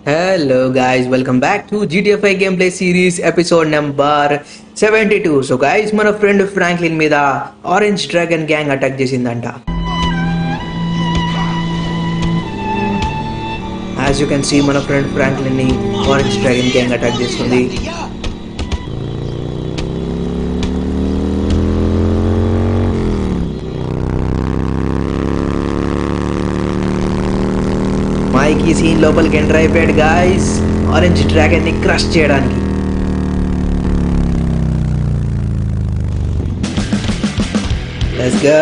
Hello guys, welcome back to GTFI gameplay series episode number 72. So guys, మన friend Franklin మీద orange dragon gang attack చేసిందంట as you can see మన friend Franklin ని orange dragon gang attack చేస్తుంది Mike ఈ scene లోపలికి enter అయిపోయాడు guys orange dragon ని క్రష్ చేయడానికి లెట్స్ గో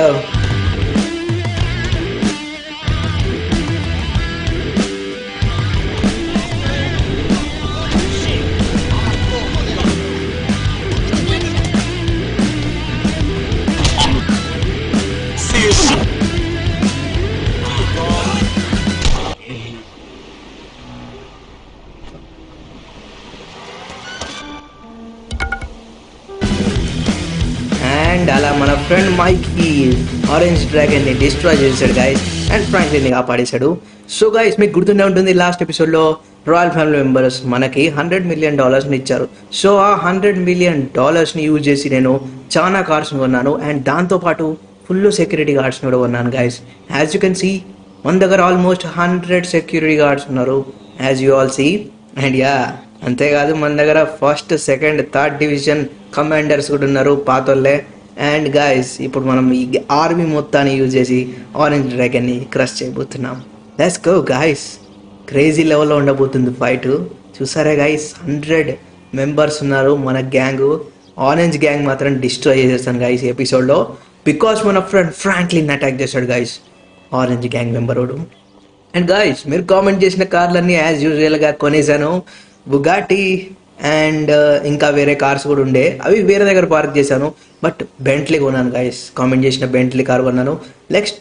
అండ్ అలా మన ఫ్రెండ్ మైక్ కి ఆరెంజ్ డ్రాగన్ ని డిస్ట్రాయ్ చేశాడు గైస్ అండ్ ఫ్రాంక్లిన్ ని కాపాడేశాడు సో గైస్ మీకు గుర్తుండే ఉంటుంది లాస్ట్ ఎపిసోడ్ లో రాయల్ ఫ్యామిలీ మెంబర్స్ మనకి హండ్రెడ్ మిలియన్ డాలర్స్ ని ఇచ్చారు సో ఆ హండ్రెడ్ మిలియన్ డాలర్స్ ని యూజ్ చేసి నేను చాలా కార్స్ కొన్నాను అండ్ దాంతో పాటు ఫుల్ సెక్యూరిటీ గార్డ్స్ కూడా కొన్నాను guys as you can see మన దగ్గర ఆల్మోస్ట్ హండ్రెడ్ సెక్యూరిటీ గార్డ్స్ ఉన్నారు as you all see and yeah అంతేకాదు మన దగ్గర first second third division commanders కూడా ఉన్నారు పాతోళ్ళే అండ్ గాయస్ ఇప్పుడు మనం ఈ ఆర్మీ మొత్తాన్ని యూజ్ చేసి ఆరెంజ్ డ్రాగన్ని క్రష్ చేయబోతున్నాం లెట్స్ గో గాయస్ క్రేజీ లెవెల్లో ఉండబోతుంది ఫైట్ చూసారా గాయస్ హండ్రెడ్ మెంబర్స్ ఉన్నారు మన గ్యాంగ్ ఆరెంజ్ గ్యాంగ్ మాత్రం డిస్ట్రాయ్ చేసేస్తాను గాయస్ ఎపిసోడ్లో బికాస్ మన ఫ్రెండ్ ఫ్రాంక్లిన్ అటాక్ చేశాడు గాయస్ ఆరెంజ్ గ్యాంగ్ మెంబర్ వాడు అండ్ గాయస్ మీరు కామెంట్ చేసిన కార్లన్నీ యాజ్ యూజువల్గా కొనేసాను బుగాటి అండ్ ఇంకా వేరే కార్స్ కూడా ఉండే అవి వేరే దగ్గర పార్క్ చేశాను బట్ బెంట్లీ కొన్నాను గాయస్ కామెంట్ చేసిన బెంట్లీ కార్ కొన్నాను నెక్స్ట్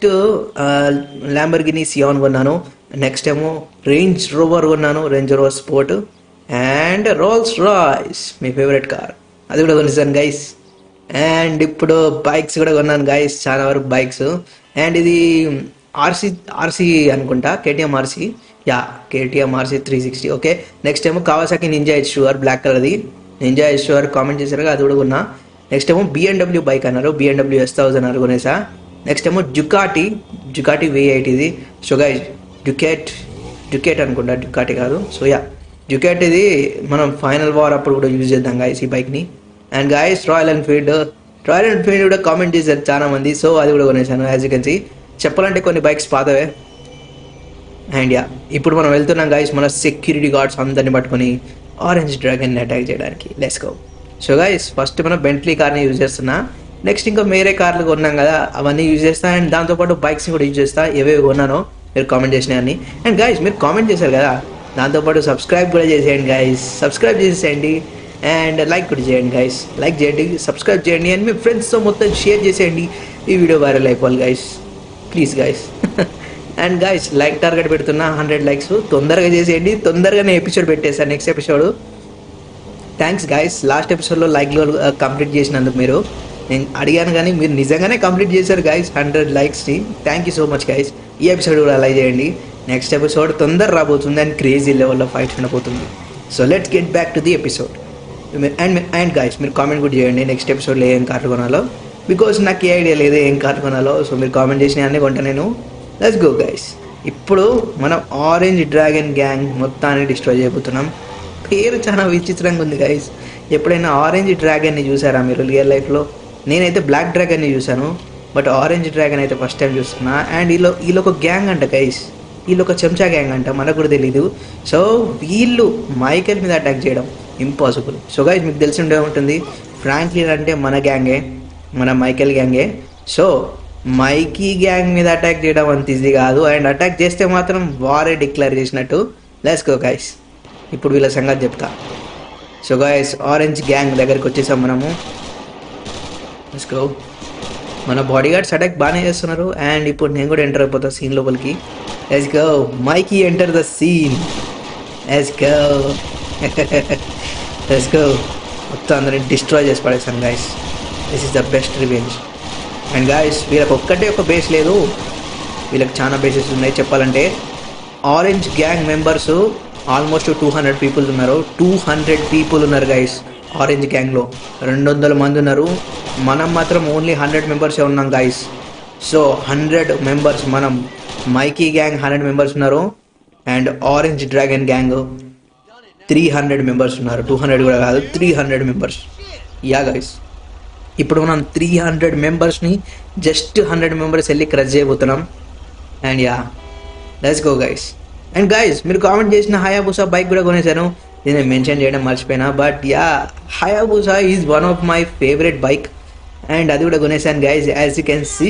ల్యాంబర్గిని సియాన్ కొన్నాను నెక్స్ట్ ఏమో రేంజ్ రోవర్ కొన్నాను Range Rover Sport and Rolls Royce మీ ఫేవరెట్ కార్ అది కూడా కొనేసాను గైస్ అండ్ ఇప్పుడు బైక్స్ కూడా కొన్నాను గైస్ చాలా వరకు బైక్స్ అండ్ ఇది ఆర్సీ ఆర్సీ అనుకుంటా KTM RC yeah KTM RC three sixty okay next ఏమో కావాసాకి నింజా హెచ్యూఆర్ బ్లాక్ కలర్ది నింజా హెచ్యూఆర్ కామెంట్ చేశారు కదా, అది కూడా కొన్నా నెక్స్ట్ ఏమో బిఎన్డబ్ల్యూ బైక్ అన్నారు బిఎన్డబ్ల్యూ ఎస్ థౌసండ్ అన్నారు కొనేసా నెక్స్ట్ ఏమో జుకాటి జుకాటి వి ఎయిటీది సో గైస్ జుకెట్ జుకెట్ అనుకుంటా జుకాటి కాదు సో యా జుకెట్ ఇది మనం ఫైనల్ వార్ అప్పుడు కూడా యూజ్ చేద్దాం గాయస్ ఈ బైక్ని and guys Royal Enfield Royal Enfield కూడా కామెంట్ చేశారు చాలా మంది సో అది కూడా కొనేసాను యాజ్ యూ కెన్ సీ చెప్పాలంటే కొన్ని బైక్స్ పాతవే అండ్ యా ఇప్పుడు మనం వెళ్తున్నాం గాయస్ మన సెక్యూరిటీ గార్డ్స్ అందరిని పట్టుకొని ఆరెంజ్ డ్రాగన్ని అటాక్ చేయడానికి let's go so guys first మనం బెంట్లీ కార్ని యూజ్ చేస్తున్నా నెక్స్ట్ ఇంకా వేరే కార్లు కొన్నాం కదా అవన్నీ యూజ్ చేస్తా అండ్ దాంతోపాటు బైక్స్ని కూడా యూజ్ చేస్తా ఏవేవి కొన్నానో మీరు కామెంట్ చేసినాయని అండ్ గాయస్ మీరు కామెంట్ చేశారు కదా దాంతోపాటు సబ్స్క్రైబ్ కూడా చేసేయండి గాయస్ సబ్స్క్రైబ్ చేసేయండి అండ్ లైక్ కూడా చేయండి గాయస్ లైక్ చేయండి సబ్స్క్రైబ్ చేయండి అండ్ మీ ఫ్రెండ్స్తో మొత్తం షేర్ చేసేయండి ఈ వీడియో వైరల్ అయిపోవాలి guys please guys and guys like target పెడుతున్నా హండ్రెడ్ లైక్స్ తొందరగా చేసేయండి తొందరగానే ఎపిసోడ్ పెట్టేసాను next episode thanks guys last ఎపిసోడ్లో లైక్లో కంప్లీట్ చేసినందుకు మీరు నేను అడిగాను కానీ మీరు నిజంగానే కంప్లీట్ చేశారు గాయస్ హండ్రెడ్ లైక్స్ని thank you so much guys ఈ ఎపిసోడ్ కూడా అలా చేయండి నెక్స్ట్ ఎపిసోడ్ తొందర రాబోతుంది అండ్ క్రేజీ లెవెల్లో ఫైట్ ఉండబోతుంది so let's get back to the episode and and guys మీరు కామెంట్ కూడా చేయండి నెక్స్ట్ ఎపిసోడ్లో ఏం కార్లు కొనాలో బికాస్ నాకు ఏ ఐడియా లేదు ఏం కార్లు కొనాలో సో మీరు కామెంట్ చేసిన అన్నీ కొంటా నేను లెట్స్ గో గైస్ ఇప్పుడు మనం ఆరెంజ్ డ్రాగన్ గ్యాంగ్ మొత్తాన్ని డిస్ట్రాయ్ చేయబోతున్నాం పేరు చాలా విచిత్రంగా ఉంది గైస్ ఎప్పుడైనా ఆరెంజ్ డ్రాగన్ని చూసారా మీరు రియల్ లైఫ్లో నేనైతే బ్లాక్ డ్రాగన్ని చూశాను బట్ ఆరెంజ్ డ్రాగన్ అయితే ఫస్ట్ టైం చూస్తున్నా అండ్ వీళ్ళు వీళ్ళు ఒక గ్యాంగ్ అంట గైస్ వీళ్ళు ఒక చెంచా గ్యాంగ్ అంట మనకు కూడా తెలీదు సో వీళ్ళు మైకెల్ మీద అటాక్ చేయడం ఇంపాసిబుల్ సో గైస్ మీకు తెలిసి ఉండే ఉంటుంది ఫ్రాంక్లిన్ అంటే మన గ్యాంగే మన మైకెల్ గ్యాంగే సో మైకీ గ్యాంగ్ మీద అటాక్ చేయడం అంత ఈజీ కాదు అండ్ అటాక్ చేస్తే మాత్రం వారే డిక్లేర్ చేసినట్టు లెట్స్ గో గైస్ ఇప్పుడు వీళ్ళ సంగతి చెప్తా సో గైస్ ఆరెంజ్ గ్యాంగ్ దగ్గరికి వచ్చేసాం మనము లెట్స్ గో మన బాడీ గార్డ్స్ అటాక్ బాగానే చేస్తున్నారు అండ్ ఇప్పుడు నేను కూడా ఎంటర్ అయిపోతా సీన్ లోపలికి let's go Mikey enter the scene let's go let's go మొత్తం అందరిని డిస్ట్రాయ్ చేసి పడేసాను guys this is the best revenge and guys వీళ్ళకి ఒక్కటే ఒక బేస్ లేదు వీళ్ళకి చాలా బేసెస్ ఉన్నాయి చెప్పాలంటే orange gang members almost two hundred people ఉన్నారు టూ హండ్రెడ్ పీపుల్ ఉన్నారు గైస్ ఆరెంజ్ గ్యాంగ్లో రెండు వందల మంది ఉన్నారు మనం మాత్రం ఓన్లీ హండ్రెడ్ మెంబర్సే ఉన్నాం గైస్ సో హండ్రెడ్ మెంబర్స్ మనం మైకీ గ్యాంగ్ హండ్రెడ్ మెంబర్స్ ఉన్నారు and orange dragon gang three hundred members ఉన్నారు టూ హండ్రెడ్ కూడా కాదు three hundred members yeah guys ఇప్పుడు మనం త్రీ హండ్రెడ్ మెంబర్స్ని జస్ట్ హండ్రెడ్ మెంబర్స్ వెళ్ళి క్రష్ చేయబోతున్నాం and yeah let's go guys and guys మీరు కామెంట్ చేసిన హయాబుసా బైక్ కూడా కొనేసాను ఇది నేను మెన్షన్ చేయడం మర్చిపోయినా but yeah Hayabusa is one of my favourite bike and అది కూడా కొనేసాను guys as you can see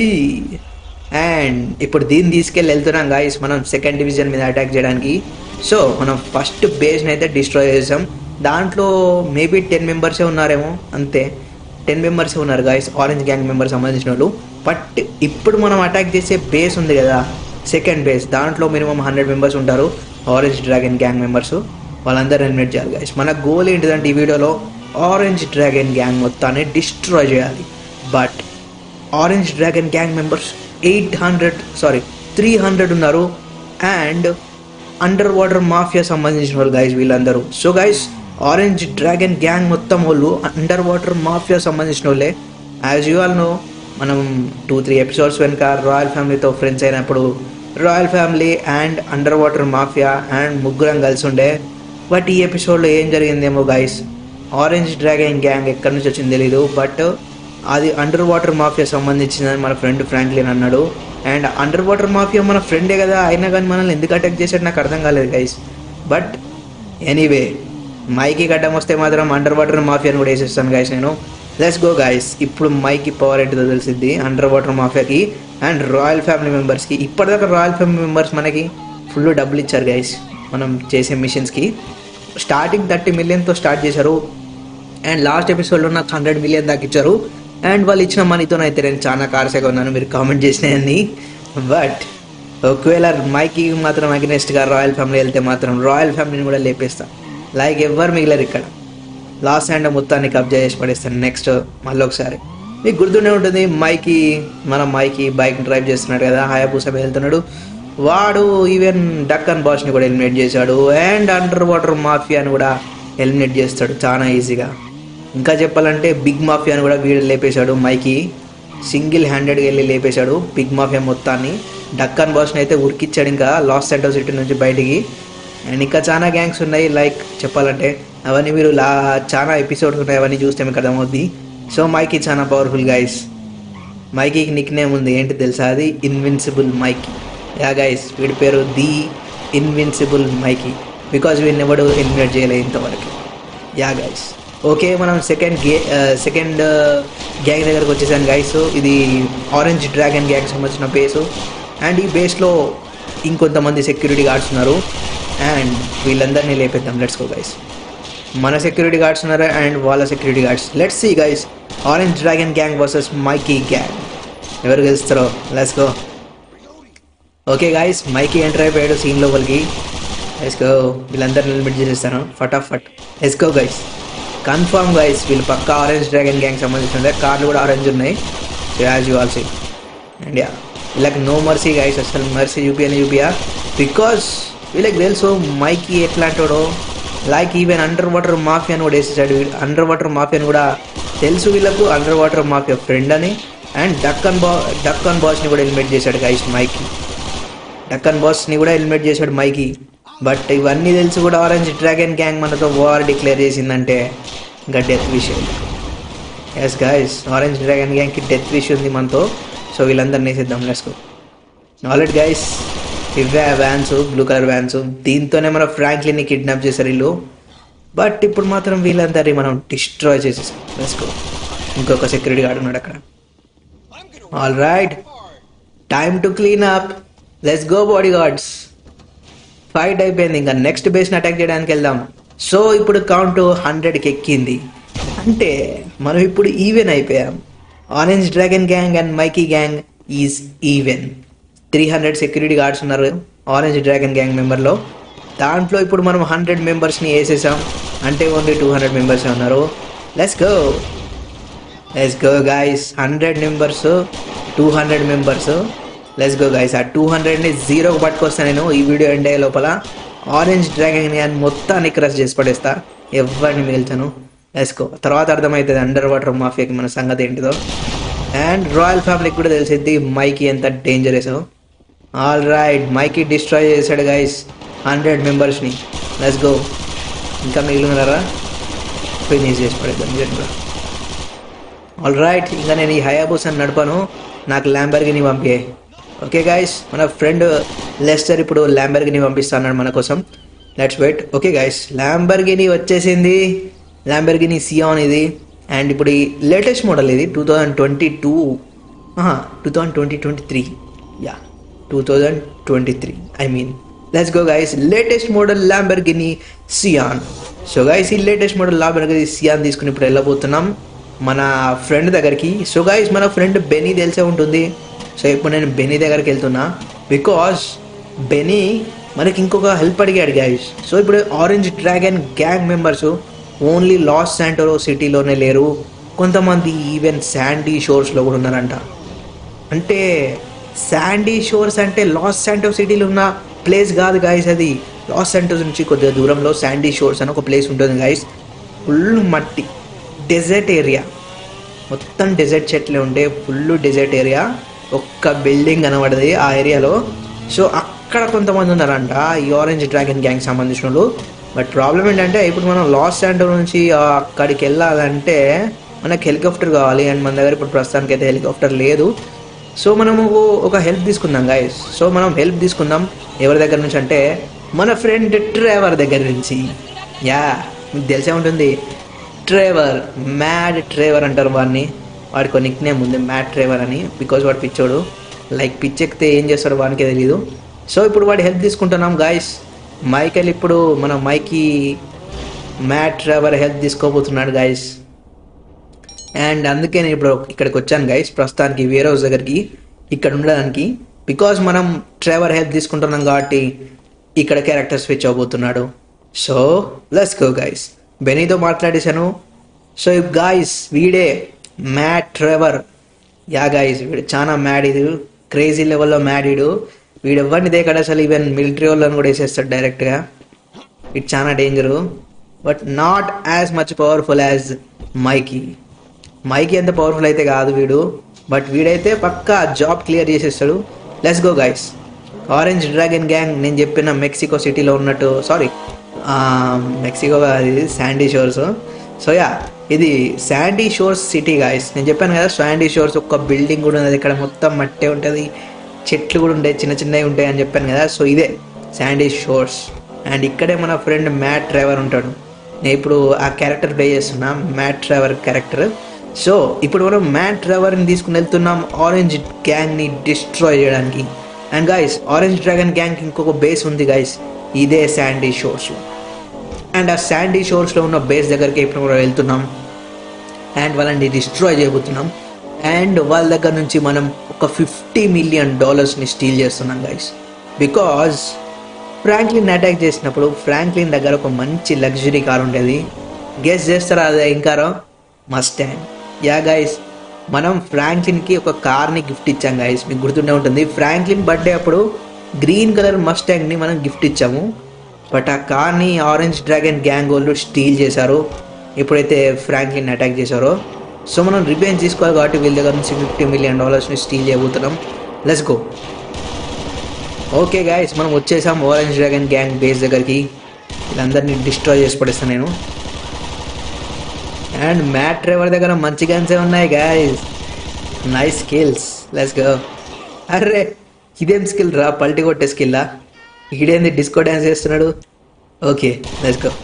and ఇప్పుడు దీన్ని తీసుకెళ్ళి వెళ్తున్నాం గాయస్ మనం సెకండ్ డివిజన్ మీద అటాక్ చేయడానికి సో మనం ఫస్ట్ బేస్ని అయితే డిస్ట్రాయ్ చేసాం దాంట్లో మేబీ టెన్ మెంబర్సే ఉన్నారేమో అంతే టెన్ మెంబర్సే ఉన్నారు గాయస్ ఆరెంజ్ గ్యాంగ్ మెంబర్స్ సంబంధించిన వాళ్ళు బట్ ఇప్పుడు మనం అటాక్ చేసే బేస్ ఉంది కదా సెకండ్ బేస్ దాంట్లో మినిమం హండ్రెడ్ మెంబర్స్ ఉంటారు ఆరెంజ్ డ్రాగన్ గ్యాంగ్ మెంబర్స్ వాళ్ళందరూ ఎలిమినేట్ చేయాలి గాయస్ మన గోల్ ఏంటిదంటే ఈ వీడియోలో ఆరెంజ్ డ్రాగన్ గ్యాంగ్ మొత్తాన్ని డిస్ట్రాయ్ చేయాలి but orange dragon gang members eight hundred sorry three hundred ఉన్నారు అండ్ అండర్ వాటర్ మాఫియా సంబంధించిన వాళ్ళు గైస్ వీళ్ళందరూ so guys orange dragon gang మొత్తం వాళ్ళు అండర్ వాటర్ మాఫియా సంబంధించిన వాళ్ళే యాజ్ యూ ఆల్ నో మనం టూ త్రీ ఎపిసోడ్స్ వెనుక రాయల్ ఫ్యామిలీతో ఫ్రెండ్స్ అయినప్పుడు royal family and underwater mafia and ముగ్గురం కలిసి ఉండే బట్ ఈ ఎపిసోడ్లో ఏం జరిగిందేమో గైస్ ఆరెంజ్ డ్రాగన్ గ్యాంగ్ ఎక్కడి నుంచి వచ్చింది తెలీదు బట్ అది అండర్ వాటర్ మాఫియా సంబంధించిందని మన ఫ్రెండ్ ఫ్రాంక్లిన్ అన్నాడు అండ్ అండర్ వాటర్ మాఫియా మన ఫ్రెండే కదా అయినా కానీ మనల్ని ఎందుకు అటాక్ చేశాడు నాకు అర్థం కాలేదు గైస్ బట్ ఎనీవే మైకి గడ్డం వస్తే మాత్రం అండర్ వాటర్ మాఫియాని కూడా వేసేస్తాను గైస్ నేను లెట్స్ గో గైస్ ఇప్పుడు మైకి పవర్ ఏంటిదో తెలిసింది అండర్ వాటర్ మాఫియాకి అండ్ రాయల్ ఫ్యామిలీ మెంబర్స్కి ఇప్పటిదాకా రాయల్ ఫ్యామిలీ మెంబర్స్ మనకి ఫుల్ డబ్బులు ఇచ్చారు గైస్ మనం చేసే మిషన్స్కి స్టార్టింగ్ థర్టీ మిలియన్తో స్టార్ట్ చేశారు అండ్ లాస్ట్ ఎపిసోడ్లో నాకు హండ్రెడ్ మిలియన్ దాకా ఇచ్చారు అండ్ వాళ్ళు ఇచ్చిన మనీతో అయితే నేను చాలా కార్సే ఉన్నాను మీరు కామెంట్ చేసినాయని బట్ ఒకవేళ మైకి మాత్రం అగ్నెస్ట్గా రాయల్ ఫ్యామిలీ వెళ్తే మాత్రం రాయల్ ఫ్యామిలీని కూడా లేపేస్తా లైక్ ఎవ్వరు మిగిలరు ఇక్కడ లాస్ట్ హ్యాండ్ మొత్తాన్ని కబ్జా చేసి పడేస్తాను నెక్స్ట్ మళ్ళీ ఒకసారి మీకు గుర్తుండే ఉంటుంది మైకి మన మైకి బైక్ డ్రైవ్ చేస్తున్నాడు కదా హయాబూసా మీద వెళ్తున్నాడు వాడు ఈవెన్ డక్కన్ బాస్ని కూడా ఎలిమినేట్ చేశాడు అండ్ అండర్ వాటర్ మాఫియాని కూడా ఎలిమినేట్ చేస్తాడు చాలా ఈజీగా ఇంకా చెప్పాలంటే బిగ్ మాఫియాని కూడా వీడు లేపేశాడు మైకి సింగిల్ హ్యాండెడ్గా వెళ్ళి లేపేశాడు బిగ్ మాఫియా మొత్తాన్ని డక్కన్ బాస్ని అయితే ఉరికిచ్చాడు ఇంకా లాస్ సెంటర్ సిటీ నుంచి బయటికి అండ్ ఇంకా చాలా గ్యాంగ్స్ ఉన్నాయి లైక్ చెప్పాలంటే అవన్నీ మీరు లా చాలా ఎపిసోడ్స్ ఉన్నాయి అవన్నీ చూస్తే మీకు అర్థమవుద్ది సో మైకి చాలా పవర్ఫుల్ గైస్ మైకీకి నిక్ నేమ్ ఉంది ఏంటి తెలుసా అది ఇన్విన్సిబుల్ మైకీ యా గైస్ వీడి పేరు ది ఇన్విన్సిబుల్ మైకీ బికాజ్ వీడిని ఎవడు ఎలిమినేట్ చేయలేదు ఇంతవరకు యా గైస్ ఓకే మనం సెకండ్ గే సెకండ్ గ్యాంగ్ దగ్గరకు వచ్చేసాను గైస్ ఇది ఆరెంజ్ డ్రాగన్ గ్యాంగ్ సంబంధించిన బేసు అండ్ ఈ బేస్లో ఇంకొంతమంది సెక్యూరిటీ గార్డ్స్ ఉన్నారు అండ్ వీళ్ళందరినీ లేపేద్దాం లెట్స్ గో గైస్ మన సెక్యూరిటీ గార్డ్స్ ఉన్నారు అండ్ వాళ్ళ security guards let's see guys orange dragon gang versus Mikey gang ఎవరు గెలుస్తారో let's go okay guys Mikey enter అయిపోయాడు సీన్ లోపలికి ఎస్కో వీళ్ళందరిని లిమిట్ చేసేస్తాను ఫటాఫట్ ఎస్కో గైస్ కన్ఫర్మ్ గైస్ వీళ్ళు పక్క ఆరెంజ్ డ్రాగన్ గ్యాంగ్ సంబంధించిన కార్లు కూడా ఆరెంజ్ ఉన్నాయి so as you all see and yeah వీళ్ళకి నో మర్సీ గైస్ అసలు మర్సీ చూపియని చూపియా బికాస్ వీళ్ళకి తెలుసు మైకి ఎట్లాంటాడో లైక్ ఈవెన్ అండర్ వాటర్ మాఫియాని కూడా వేసేసాడు అండర్ వాటర్ మాఫియాని కూడా తెలుసు వీళ్ళకు అండర్ వాటర్ మాఫియా ఫ్రెండ్ అని అండ్ డక్కన్ బా డక్కన్ బాస్ని కూడా ఎలిమినేట్ చేశాడు గైస్ మైకి డక్కన్ బాస్ని కూడా ఎలిమినేట్ చేశాడు మైకి బట్ ఇవన్నీ తెలిసి కూడా ఆరెంజ్ డ్రాగన్ గ్యాంగ్ మనతో వార్ డిక్లేర్ చేసిందంటే ఇంకా డెత్ విషయం ఎస్ గాయస్ ఆరెంజ్ డ్రాగన్ గ్యాంగ్కి డెత్ విష్ ఉంది మనతో సో వీళ్ళందరినీ వేసేద్దాం లెస్కో ఆల్రెడీ గైస్ ఇవే వ్యాన్స్ బ్లూ కలర్ వ్యాన్స్ దీంతోనే మన ఫ్రాంక్లీని కిడ్నాప్ చేశారు వీళ్ళు బట్ ఇప్పుడు మాత్రం వీళ్ళందరినీ మనం డిస్ట్రాయ్ చేసేసాం లెస్కో ఇంకొక సెక్యూరిటీ గార్డ్ ఉన్నాడు అక్కడ all right time to clean up let's go body guards fight అయిపోయింది ఇంకా నెక్స్ట్ బేస్ని అటాక్ చేయడానికి వెళ్దాం సో ఇప్పుడు కౌంట్ హండ్రెడ్కి ఎక్కింది అంటే మనం ఇప్పుడు ఈవెన్ అయిపోయాం orange dragon gang and Mikey gang is even three hundred security guards ఉన్నారు ఆరెంజ్ డ్రాగన్ గ్యాంగ్ మెంబర్లో దాంట్లో ఇప్పుడు మనం హండ్రెడ్ మెంబర్స్ని వేసేసాం అంటే ఓన్లీ టూ హండ్రెడ్ మెంబర్సే ఉన్నారు let's go let's go guys hundred members two hundred members let's go guys ఆ టూ హండ్రెడ్ని జీరోకి పట్టుకొస్తాను నేను ఈ వీడియో ఎండ్ అయ్యే లోపల ఆరెంజ్ డ్రాగన్ అని మొత్తాన్ని క్రష్ చేసి పడేస్తా ఎవరిని మిగిల్చాను వేసుకో తర్వాత అర్థమవుతుంది అండర్ వాటర్ మాఫియాకి మన సంగతి ఏంటిదో అండ్ రాయల్ ఫ్యామిలీకి కూడా తెలిసిద్ది మైకి ఎంత dangerous all right Mikey destroy చేశాడు గైస్ హండ్రెడ్ మెంబర్స్ని లెట్స్ గో ఇంకా మిగిలినారా ఫినిష్ చేసి పడేద్దాం జనరల్ ఆల్ రైట్ ఇంకా నేను ఈ హయాబూసాన్ని నడపాను నాకు ల్యాంబర్గిని పంపే ఓకే గాయస్ మన ఫ్రెండ్ లెస్టర్ ఇప్పుడు ల్యాంబర్గిని పంపిస్తాడు మన కోసం let's wait okay guys Lamborghini వచ్చేసింది ల్యాంబర్గిని సియాన్ ఇది అండ్ ఇప్పుడు ఈ లేటెస్ట్ మోడల్ ఇది two thousand twenty two two thousand twenty twenty three yeah two thousand twenty three I mean let's go guys latest model Lamborghini Sian so guys ఈ latest model Lamborghini Sian తీసుకుని ఇప్పుడు వెళ్ళబోతున్నాం మన friend దగ్గరికి so guys మన friend Benny తెలిసే ఉంటుంది so ఇప్పుడు నేను బెనీ దగ్గరికి వెళ్తున్నా బికాస్ బెనీ మనకి ఇంకొక హెల్ప్ అడిగాడు గైస్ సో ఇప్పుడు orange dragon gang members only Los Santos సిటీలోనే లేరు కొంతమంది ఈవెన్ శాండీ షోర్స్లో కూడా ఉన్నారంట అంటే శాండీ షోర్స్ అంటే లాస్ శాంటో సిటీలో ఉన్న ప్లేస్ కాదు గాయస్ అది లాస్ శాంటోస్ నుంచి కొద్దిగా దూరంలో శాండీ షోర్స్ అని ఒక ప్లేస్ ఉంటుంది గాయస్ ఫుల్ మట్టి డెజర్ట్ ఏరియా మొత్తం డెజర్ట్ చెట్లే ఉంటే ఫుల్ డెజర్ట్ ఏరియా ఒక్క బిల్డింగ్ కనబడది ఆ ఏరియాలో సో అక్కడ కొంతమంది ఉన్నారంట ఈ ఆరెంజ్ డ్రాగన్ గ్యాంగ్ సంబంధించిన వాళ్ళు బట్ ప్రాబ్లం ఏంటంటే ఇప్పుడు మనం లాస్ శాంటో నుంచి ఆ అక్కడికి వెళ్ళాలంటే మనకి హెలికాప్టర్ కావాలి అండ్ మన దగ్గర ఇప్పుడు ప్రస్తుతానికి అయితే హెలికాప్టర్ లేదు సో మనము ఒక హెల్ప్ తీసుకుందాం గాయస్ సో మనం హెల్ప్ తీసుకుందాం ఎవరి దగ్గర నుంచి అంటే మన ఫ్రెండ్ ట్రేవర్ దగ్గర నుంచి యా మీకు తెలిసే ఉంటుంది ట్రేవర్ మ్యాడ్ ట్రేవర్ అంటారు వాడిని వాడికి ఒక నిక్ నేమ్ ఉంది మ్యాడ్ ట్రేవర్ అని బికాజ్ వాడు పిచ్చోడు లైక్ పిచ్చెక్కితే ఏం చేస్తాడో వాడికే తెలియదు సో ఇప్పుడు వాడి హెల్ప్ తీసుకుంటున్నాం గాయస్ మైకెల్ ఇప్పుడు మన మైకి మ్యాడ్ ట్రేవర్ హెల్ప్ తీసుకోబోతున్నాడు గాయస్ అండ్ అందుకే నేను ఇప్పుడు ఇక్కడికి వచ్చాను గైస్ ప్రస్తుతానికి వేరే హౌస్ దగ్గరికి ఇక్కడ ఉండడానికి బికాజ్ మనం ట్రావర్ హెల్ప్ తీసుకుంటున్నాం కాబట్టి ఇక్కడ క్యారెక్టర్ స్విచ్ అవబోతున్నాడు సో లెట్స్ గో గైస్ బెనీతో మాట్లాడేశాను సో గాయస్ వీడే మ్యాడ్ ట్రెవర్ యా గైస్ వీడు చాలా మ్యాడ్ ఇది క్రేజీ లెవెల్లో మ్యాడ్ వీడు వీడు ఎవరిని దేకాడు అసలు ఈవెన్ మిలిటరీ వాళ్ళని కూడా వేసేస్తాడు డైరెక్ట్గా ఇట్ చాలా danger but not as much powerful as Mikey Mikey ఎంత పవర్ఫుల్ అయితే కాదు వీడు బట్ వీడైతే పక్కా జాబ్ క్లియర్ చేసేస్తాడు let's go guys orange dragon gang నేను చెప్పిన మెక్సికో సిటీలో ఉన్నట్టు సారీ మెక్సికో ఇది శాండీ షోర్స్ సో యా ఇది శాండీ షోర్స్ సిటీ గాయస్ నేను చెప్పాను కదా శాండీ షోర్స్ ఒక బిల్డింగ్ కూడా ఉన్నది ఇక్కడ మొత్తం మట్టే ఉంటుంది చెట్లు కూడా ఉంటాయి చిన్న చిన్నవి ఉంటాయి అని చెప్పాను కదా సో ఇదే శాండీ షోర్స్ అండ్ ఇక్కడే మన ఫ్రెండ్ మ్యాట్ డ్రైవర్ ఉంటాడు నేను ఇప్పుడు ఆ క్యారెక్టర్ ప్లే చేస్తున్నా మ్యాట్ డ్రైవర్ క్యారెక్టర్ సో ఇప్పుడు మనం మ్యాట్ డ్రైవర్ని తీసుకుని వెళ్తున్నాం ఆరెంజ్ గ్యాంగ్ని డిస్ట్రాయ్ చేయడానికి and guys orange dragon gang ఇంకొక బేస్ ఉంది గైస్ ఇదే శాండీ షోర్స్ అండ్ ఆ శాండీ షోర్స్లో ఉన్న బేస్ దగ్గరికి ఇప్పుడు మనం వెళ్తున్నాం అండ్ వాళ్ళని డిస్ట్రాయ్ చేయబోతున్నాం అండ్ వాళ్ళ దగ్గర నుంచి మనం ఒక ఫిఫ్టీ మిలియన్ డాలర్స్ని స్టీల్ చేస్తున్నాం గైస్ బికాజ్ ఫ్రాంక్లిన్ అటాక్ చేసినప్పుడు ఫ్రాంక్లిన్ దగ్గర ఒక మంచి లగ్జరీ కార్ ఉండేది గెస్ చేస్తారా అదే ఏం కారో మస్టాంగ్ యా గైస్ మనం ఫ్రాంక్లిన్కి ఒక కార్ని గిఫ్ట్ ఇచ్చాం గైస్ మీకు గుర్తుండే ఉంటుంది ఫ్రాంక్లిన్ బర్త్డే అప్పుడు గ్రీన్ కలర్ మస్టాంగ్ని మనం గిఫ్ట్ ఇచ్చాము బట్ ఆ కార్ని ఆరెంజ్ డ్రాగన్ గ్యాంగ్ వాళ్ళు స్టీల్ చేశారు ఎప్పుడైతే ఫ్రాంక్లిన్ అటాక్ చేశారో సో మనం రివెంజ్ తీసుకోవాలి కాబట్టి వీళ్ళ దగ్గర నుంచి ఫిఫ్టీ మిలియన్ డాలర్స్ని స్టీల్ చేయబోతున్నాం లెట్స్ గో ఓకే గాయస్ మనం వచ్చేసాం ఆరెంజ్ డ్రాగన్ గ్యాంగ్ బేస్ దగ్గరికి వీళ్ళందరినీ డిస్ట్రాయ్ చేసి పడేస్తాను నేను అండ్ మ్యాట్ డ్రైవర్ దగ్గర మంచి గన్సే ఉన్నాయి guys nice skills let's go అర్రే ఇదేం స్కిల్ రా పల్టి కొట్టే స్కిల్లా ఈడేంది డిస్కో డ్యాన్స్ చేస్తున్నాడు ఓకే లెట్స్ గో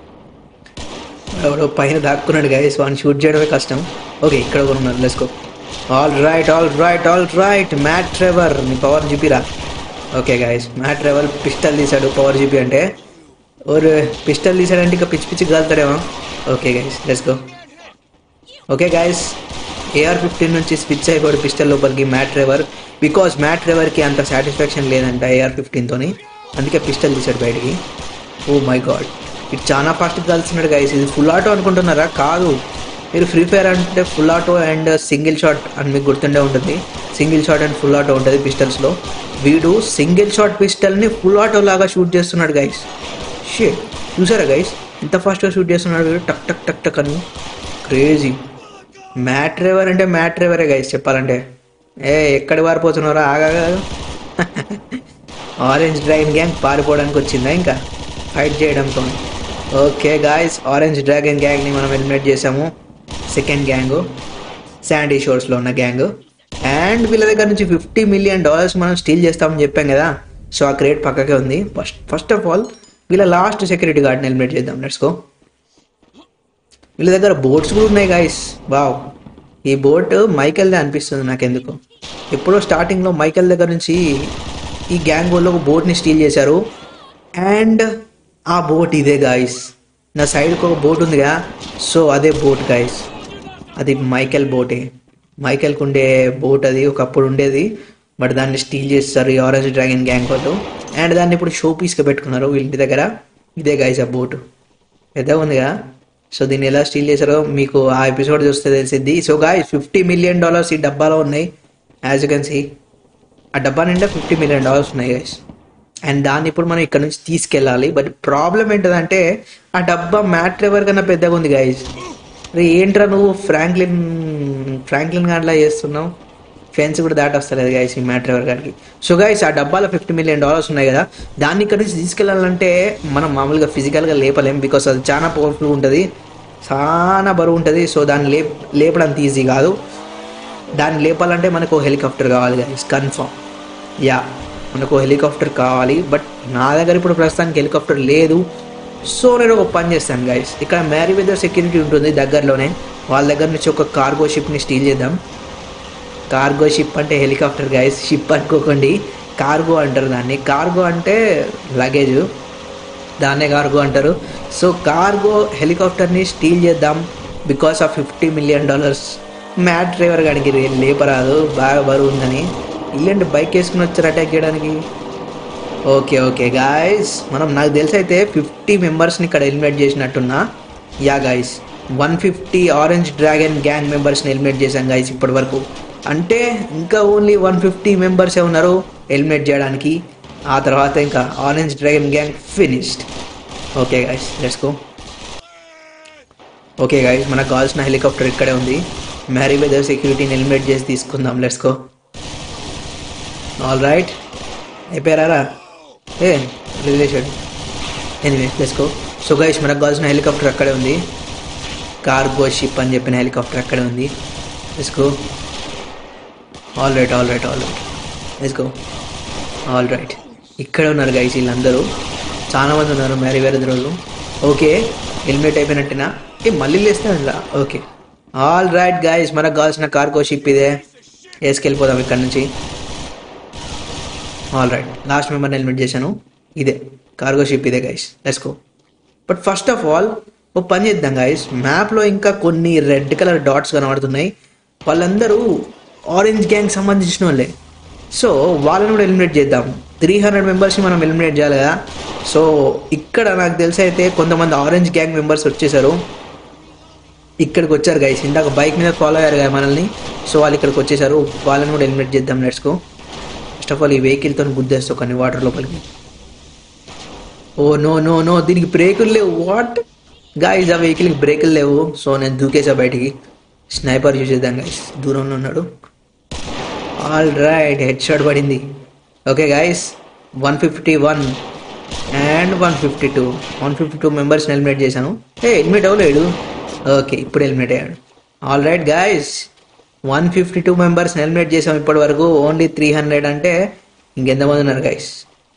ఎవడో పైన దాక్కున్నాడు గాయస్ వాడిని షూట్ చేయడమే కష్టం ఓకే ఇక్కడ కూడా ఉన్నారు let's go all right all right all right Matt Trevor నీ పవర్ చూపిరా okay guys Matt Trevor pistol తీసాడు పవర్ చూపి అంటే ఓరు పిస్టల్ తీసాడంటే ఇక పిచ్చి పిచ్చి కాలుతాడేమో okay guys let's go okay guys AR fifteen నుంచి స్విచ్ అయిపోయాడు పిస్టల్ లోపలికి మ్యాట్ డ్రైవర్ బికాస్ మ్యాట్ డ్రైవర్కి అంత సాటిస్ఫాక్షన్ లేదంట ఏఆర్ ఫిఫ్టీన్తోని అందుకే పిస్టల్ తీసాడు బయటికి ఓ మై గాడ్ ఇటు చాలా ఫాస్ట్గా కలుస్తున్నాడు గైస్ ఇది ఫుల్ ఆటో అనుకుంటున్నారా కాదు మీరు ఫ్రీ ఫైర్ అంటే full auto and single shot అని మీకు గుర్తుండే ఉంటుంది single shot and full auto ఉంటుంది పిస్టల్స్లో వీడు సింగిల్ షాట్ పిస్టల్ని ఫుల్ ఆటో లాగా షూట్ చేస్తున్నాడు గైస్ షే చూసారా గైస్ ఎంత ఫాస్ట్గా షూట్ చేస్తున్నాడు వీడు టక్ టక్ టక్ టక్ అని క్రేజీ మ్యాట్ డ్రైవర్ అంటే మ్యాట్ డ్రైవరే గైస్ చెప్పాలంటే ఏ ఎక్కడి పారిపోతున్నారో ఆగా ఆరెంజ్ డ్రాగన్ గ్యాంగ్ పారిపోవడానికి వచ్చిందా ఇంకా ఫైట్ చేయడంతో ఓకే గాయస్ ఆరెంజ్ డ్రాగన్ గ్యాంగ్ని మనం ఎలిమినేట్ చేసాము సెకండ్ గ్యాంగ్ శాండీ షోర్స్లో ఉన్న గ్యాంగ్ అండ్ వీళ్ళ దగ్గర నుంచి ఫిఫ్టీ మిలియన్ డాలర్స్ మనం స్టీల్ చేస్తామని చెప్పాం కదా సో ఆ క్రేట్ పక్కకే ఉంది ఫస్ట్ ఫస్ట్ ఆఫ్ ఆల్ వీళ్ళ లాస్ట్ సెక్యూరిటీ గార్డ్ని ఎలిమినేట్ చేద్దాం లెట్స్ గో వీళ్ళ దగ్గర బోట్స్ కూడా ఉన్నాయి గాయస్ వావ్ ఈ బోట్ మైకెల్దే అనిపిస్తుంది నాకెందుకు ఎప్పుడో స్టార్టింగ్లో మైకెల్ దగ్గర నుంచి ఈ గ్యాంగ్ వాళ్ళు ఒక బోట్ని స్టీల్ చేశారు అండ్ ఆ బోట్ ఇదే గాయస్ నా సైడ్కి ఒక బోట్ ఉందిగా సో అదే బోట్ గాయస్ అది మైకెల్ బోటే మైకెల్కి ఉండే బోట్ అది ఒకప్పుడు ఉండేది బట్ దాన్ని స్టీల్ చేస్తారు ఈ ఆరెంజ్ డ్రాగన్ గ్యాంగ్ వాళ్ళు అండ్ దాన్ని ఇప్పుడు షో పీస్గా పెట్టుకున్నారు వీళ్ళ ఇంటి దగ్గర ఇదే గాయస్ ఆ బోట్ పెద్దగా ఉందిగా సో దీన్ని ఎలా స్టీల్ చేశారో మీకు ఆ ఎపిసోడ్ చూస్తే తెలిసిద్ది సో గాయ ఫిఫ్టీ మిలియన్ డాలర్స్ ఈ డబ్బాలో ఉన్నాయి యాజ్ యూ కెన్ సీ ఆ డబ్బా నిండా ఫిఫ్టీ మిలియన్ డాలర్స్ ఉన్నాయి గైస్ అండ్ దాన్ని ఇప్పుడు మనం ఇక్కడ నుంచి తీసుకెళ్ళాలి బట్ ప్రాబ్లం ఏంటంటే ఆ డబ్బా మ్యాట్ రివర్ కన్నా పెద్దగా ఉంది గైస్ రే ఏంట్రా నువ్వు ఫ్రాంక్లిన్ ఫ్రాంక్లిన్ గాడ్లా చేస్తున్నావు ఫెన్స్ కూడా దాటి వస్తలేదు గైస్ ఈ మ్యాట్ రివర్ గారికి సో గైస్ ఆ డబ్బాలో ఫిఫ్టీ మిలియన్ డాలర్స్ ఉన్నాయి కదా దాన్ని ఇక్కడ నుంచి తీసుకెళ్ళాలంటే మనం మామూలుగా ఫిజికల్గా లేపలేం బికాస్ అది చాలా పవర్ఫుల్ ఉంటుంది చాలా బరువు ఉంటుంది సో దాన్ని లేప్ లేపడం అంత ఈజీ కాదు దాన్ని లేపాలంటే మనకు హెలికాప్టర్ కావాలి గైస్ కన్ఫర్మ్ యా మనకు హెలికాప్టర్ కావాలి బట్ నా దగ్గర ఇప్పుడు ప్రస్తుతానికి హెలికాప్టర్ లేదు సో నేను ఒక పని చేస్తాను గైస్ ఇక్కడ మ్యారీ వెదర్ సెక్యూరిటీ ఉంటుంది దగ్గరలోనే వాళ్ళ దగ్గర నుంచి ఒక కార్గో షిప్ని స్టీల్ చేద్దాం కార్గో షిప్ అంటే హెలికాప్టర్ గైస్ షిప్ అనుకోకండి కార్గో అంటారు దాన్ని కార్గో అంటే లగేజ్ దాన్నే కార్గో అంటారు సో కార్గో హెలికాప్టర్ని స్టీల్ చేద్దాం because of fifty million dollars Matt driver గాడికి రే- లేపరాదు బాగా బరువు ఉందని ఇల్లంటే బైక్ వేసుకుని వచ్చారు అటాక్ చేయడానికి ఓకే ఓకే గాయస్ మనం నాకు తెలిసి అయితే ఫిఫ్టీ మెంబర్స్ని ఇక్కడ ఎలిమినేట్ చేసినట్టున్నా yeah guys one fifty orange dragon gang మెంబర్స్ని ఎలిమినేట్ చేశాం గాయస్ ఇప్పటి వరకు అంటే ఇంకా ఓన్లీ వన్ ఫిఫ్టీ మెంబర్సే ఉన్నారు ఎలిమినేట్ చేయడానికి ఆ తర్వాత ఇంకా orange dragon gang finished okay guys let's go okay guys మనకు కావాల్సిన హెలికాప్టర్ ఇక్కడే ఉంది మ్యారీ వెదర్ సెక్యూరిటీని ఎలిమినేట్ చేసి తీసుకుందాం లెట్స్ గో ఆల్ రైట్ అయిపోయారా ఏ relation anyway let's go so guys మనకు కావాల్సిన హెలికాప్టర్ అక్కడే ఉంది కార్గో షిప్ అని చెప్పిన హెలికాప్టర్ అక్కడే ఉంది let's go all right all right all right let's go all right ఇక్కడ ఉన్నారు గైస్ వీళ్ళందరూ చాలా మంది ఉన్నారు మ్యారీ వేరే రోజు ఓకే హెల్మెట్ అయిపోయినట్టునా ఏ మళ్ళీ లేస్తే ఇలా ఓకే ఆల్ రైట్ గైస్ మనకు కావాల్సిన కార్గో షిప్ ఇదే వేసుకెళ్ళిపోదాం ఇక్కడ నుంచి ఆల్ రైట్ లాస్ట్ మెంబర్ని హెల్మెట్ చేశాను ఇదే కార్గో షిప్ ఇదే guys let's go but first of all ఓ పని చేద్దాం గైస్ మ్యాప్లో ఇంకా కొన్ని రెడ్ కలర్ డాట్స్ కనబడుతున్నాయి వాళ్ళందరూ ఆరెంజ్ గ్యాంగ్ సంబంధించిన వాళ్ళే సో వాళ్ళని కూడా ఎలిమినేట్ చేద్దాం త్రీ హండ్రెడ్ మెంబర్స్ని మనం ఎలిమినేట్ చేయాలి కదా సో ఇక్కడ నాకు తెలిసి అయితే కొంతమంది ఆరెంజ్ గ్యాంగ్ మెంబర్స్ వచ్చేసారు ఇక్కడికి వచ్చారు గైస్ ఇందాక బైక్ మీద ఫాలో అయ్యారు కదా మనల్ని సో వాళ్ళు ఇక్కడికి వచ్చేసారు వాళ్ళని కూడా ఎలిమినేట్ చేద్దాం లెట్స్కో ఫస్ట్ ఆఫ్ ఆల్ ఈ వెహికల్తో గుద్దేస్తాం కొన్ని వాటర్ లోపలికి ఓ నో నో నో దీనికి బ్రేకులు లేవు వాట్ గాయస్ ఆ వెహికల్కి బ్రేకులు లేవు సో నేను దూకేసా బయటికి స్నైపర్ యూజ్ చేద్దాం గాయస్ దూరంలో ఉన్నాడు ఆల్ రైట్ హెడ్ షాట్ పడింది okay guys one fifty one and one fifty two one fifty two మెంబర్స్ని ఎలిమినేట్ చేశాను ఏ ఎలిమినేట్ అవ్వలేడు ఓకే ఇప్పుడు ఎలిమినేట్ అయ్యాడు all right guys one fifty two మెంబర్స్ని ఎలిమినేట్ చేసాం ఇప్పటి వరకు ఓన్లీ త్రీ హండ్రెడ్ అంటే ఇంకెంతమంది ఉన్నారు గైస్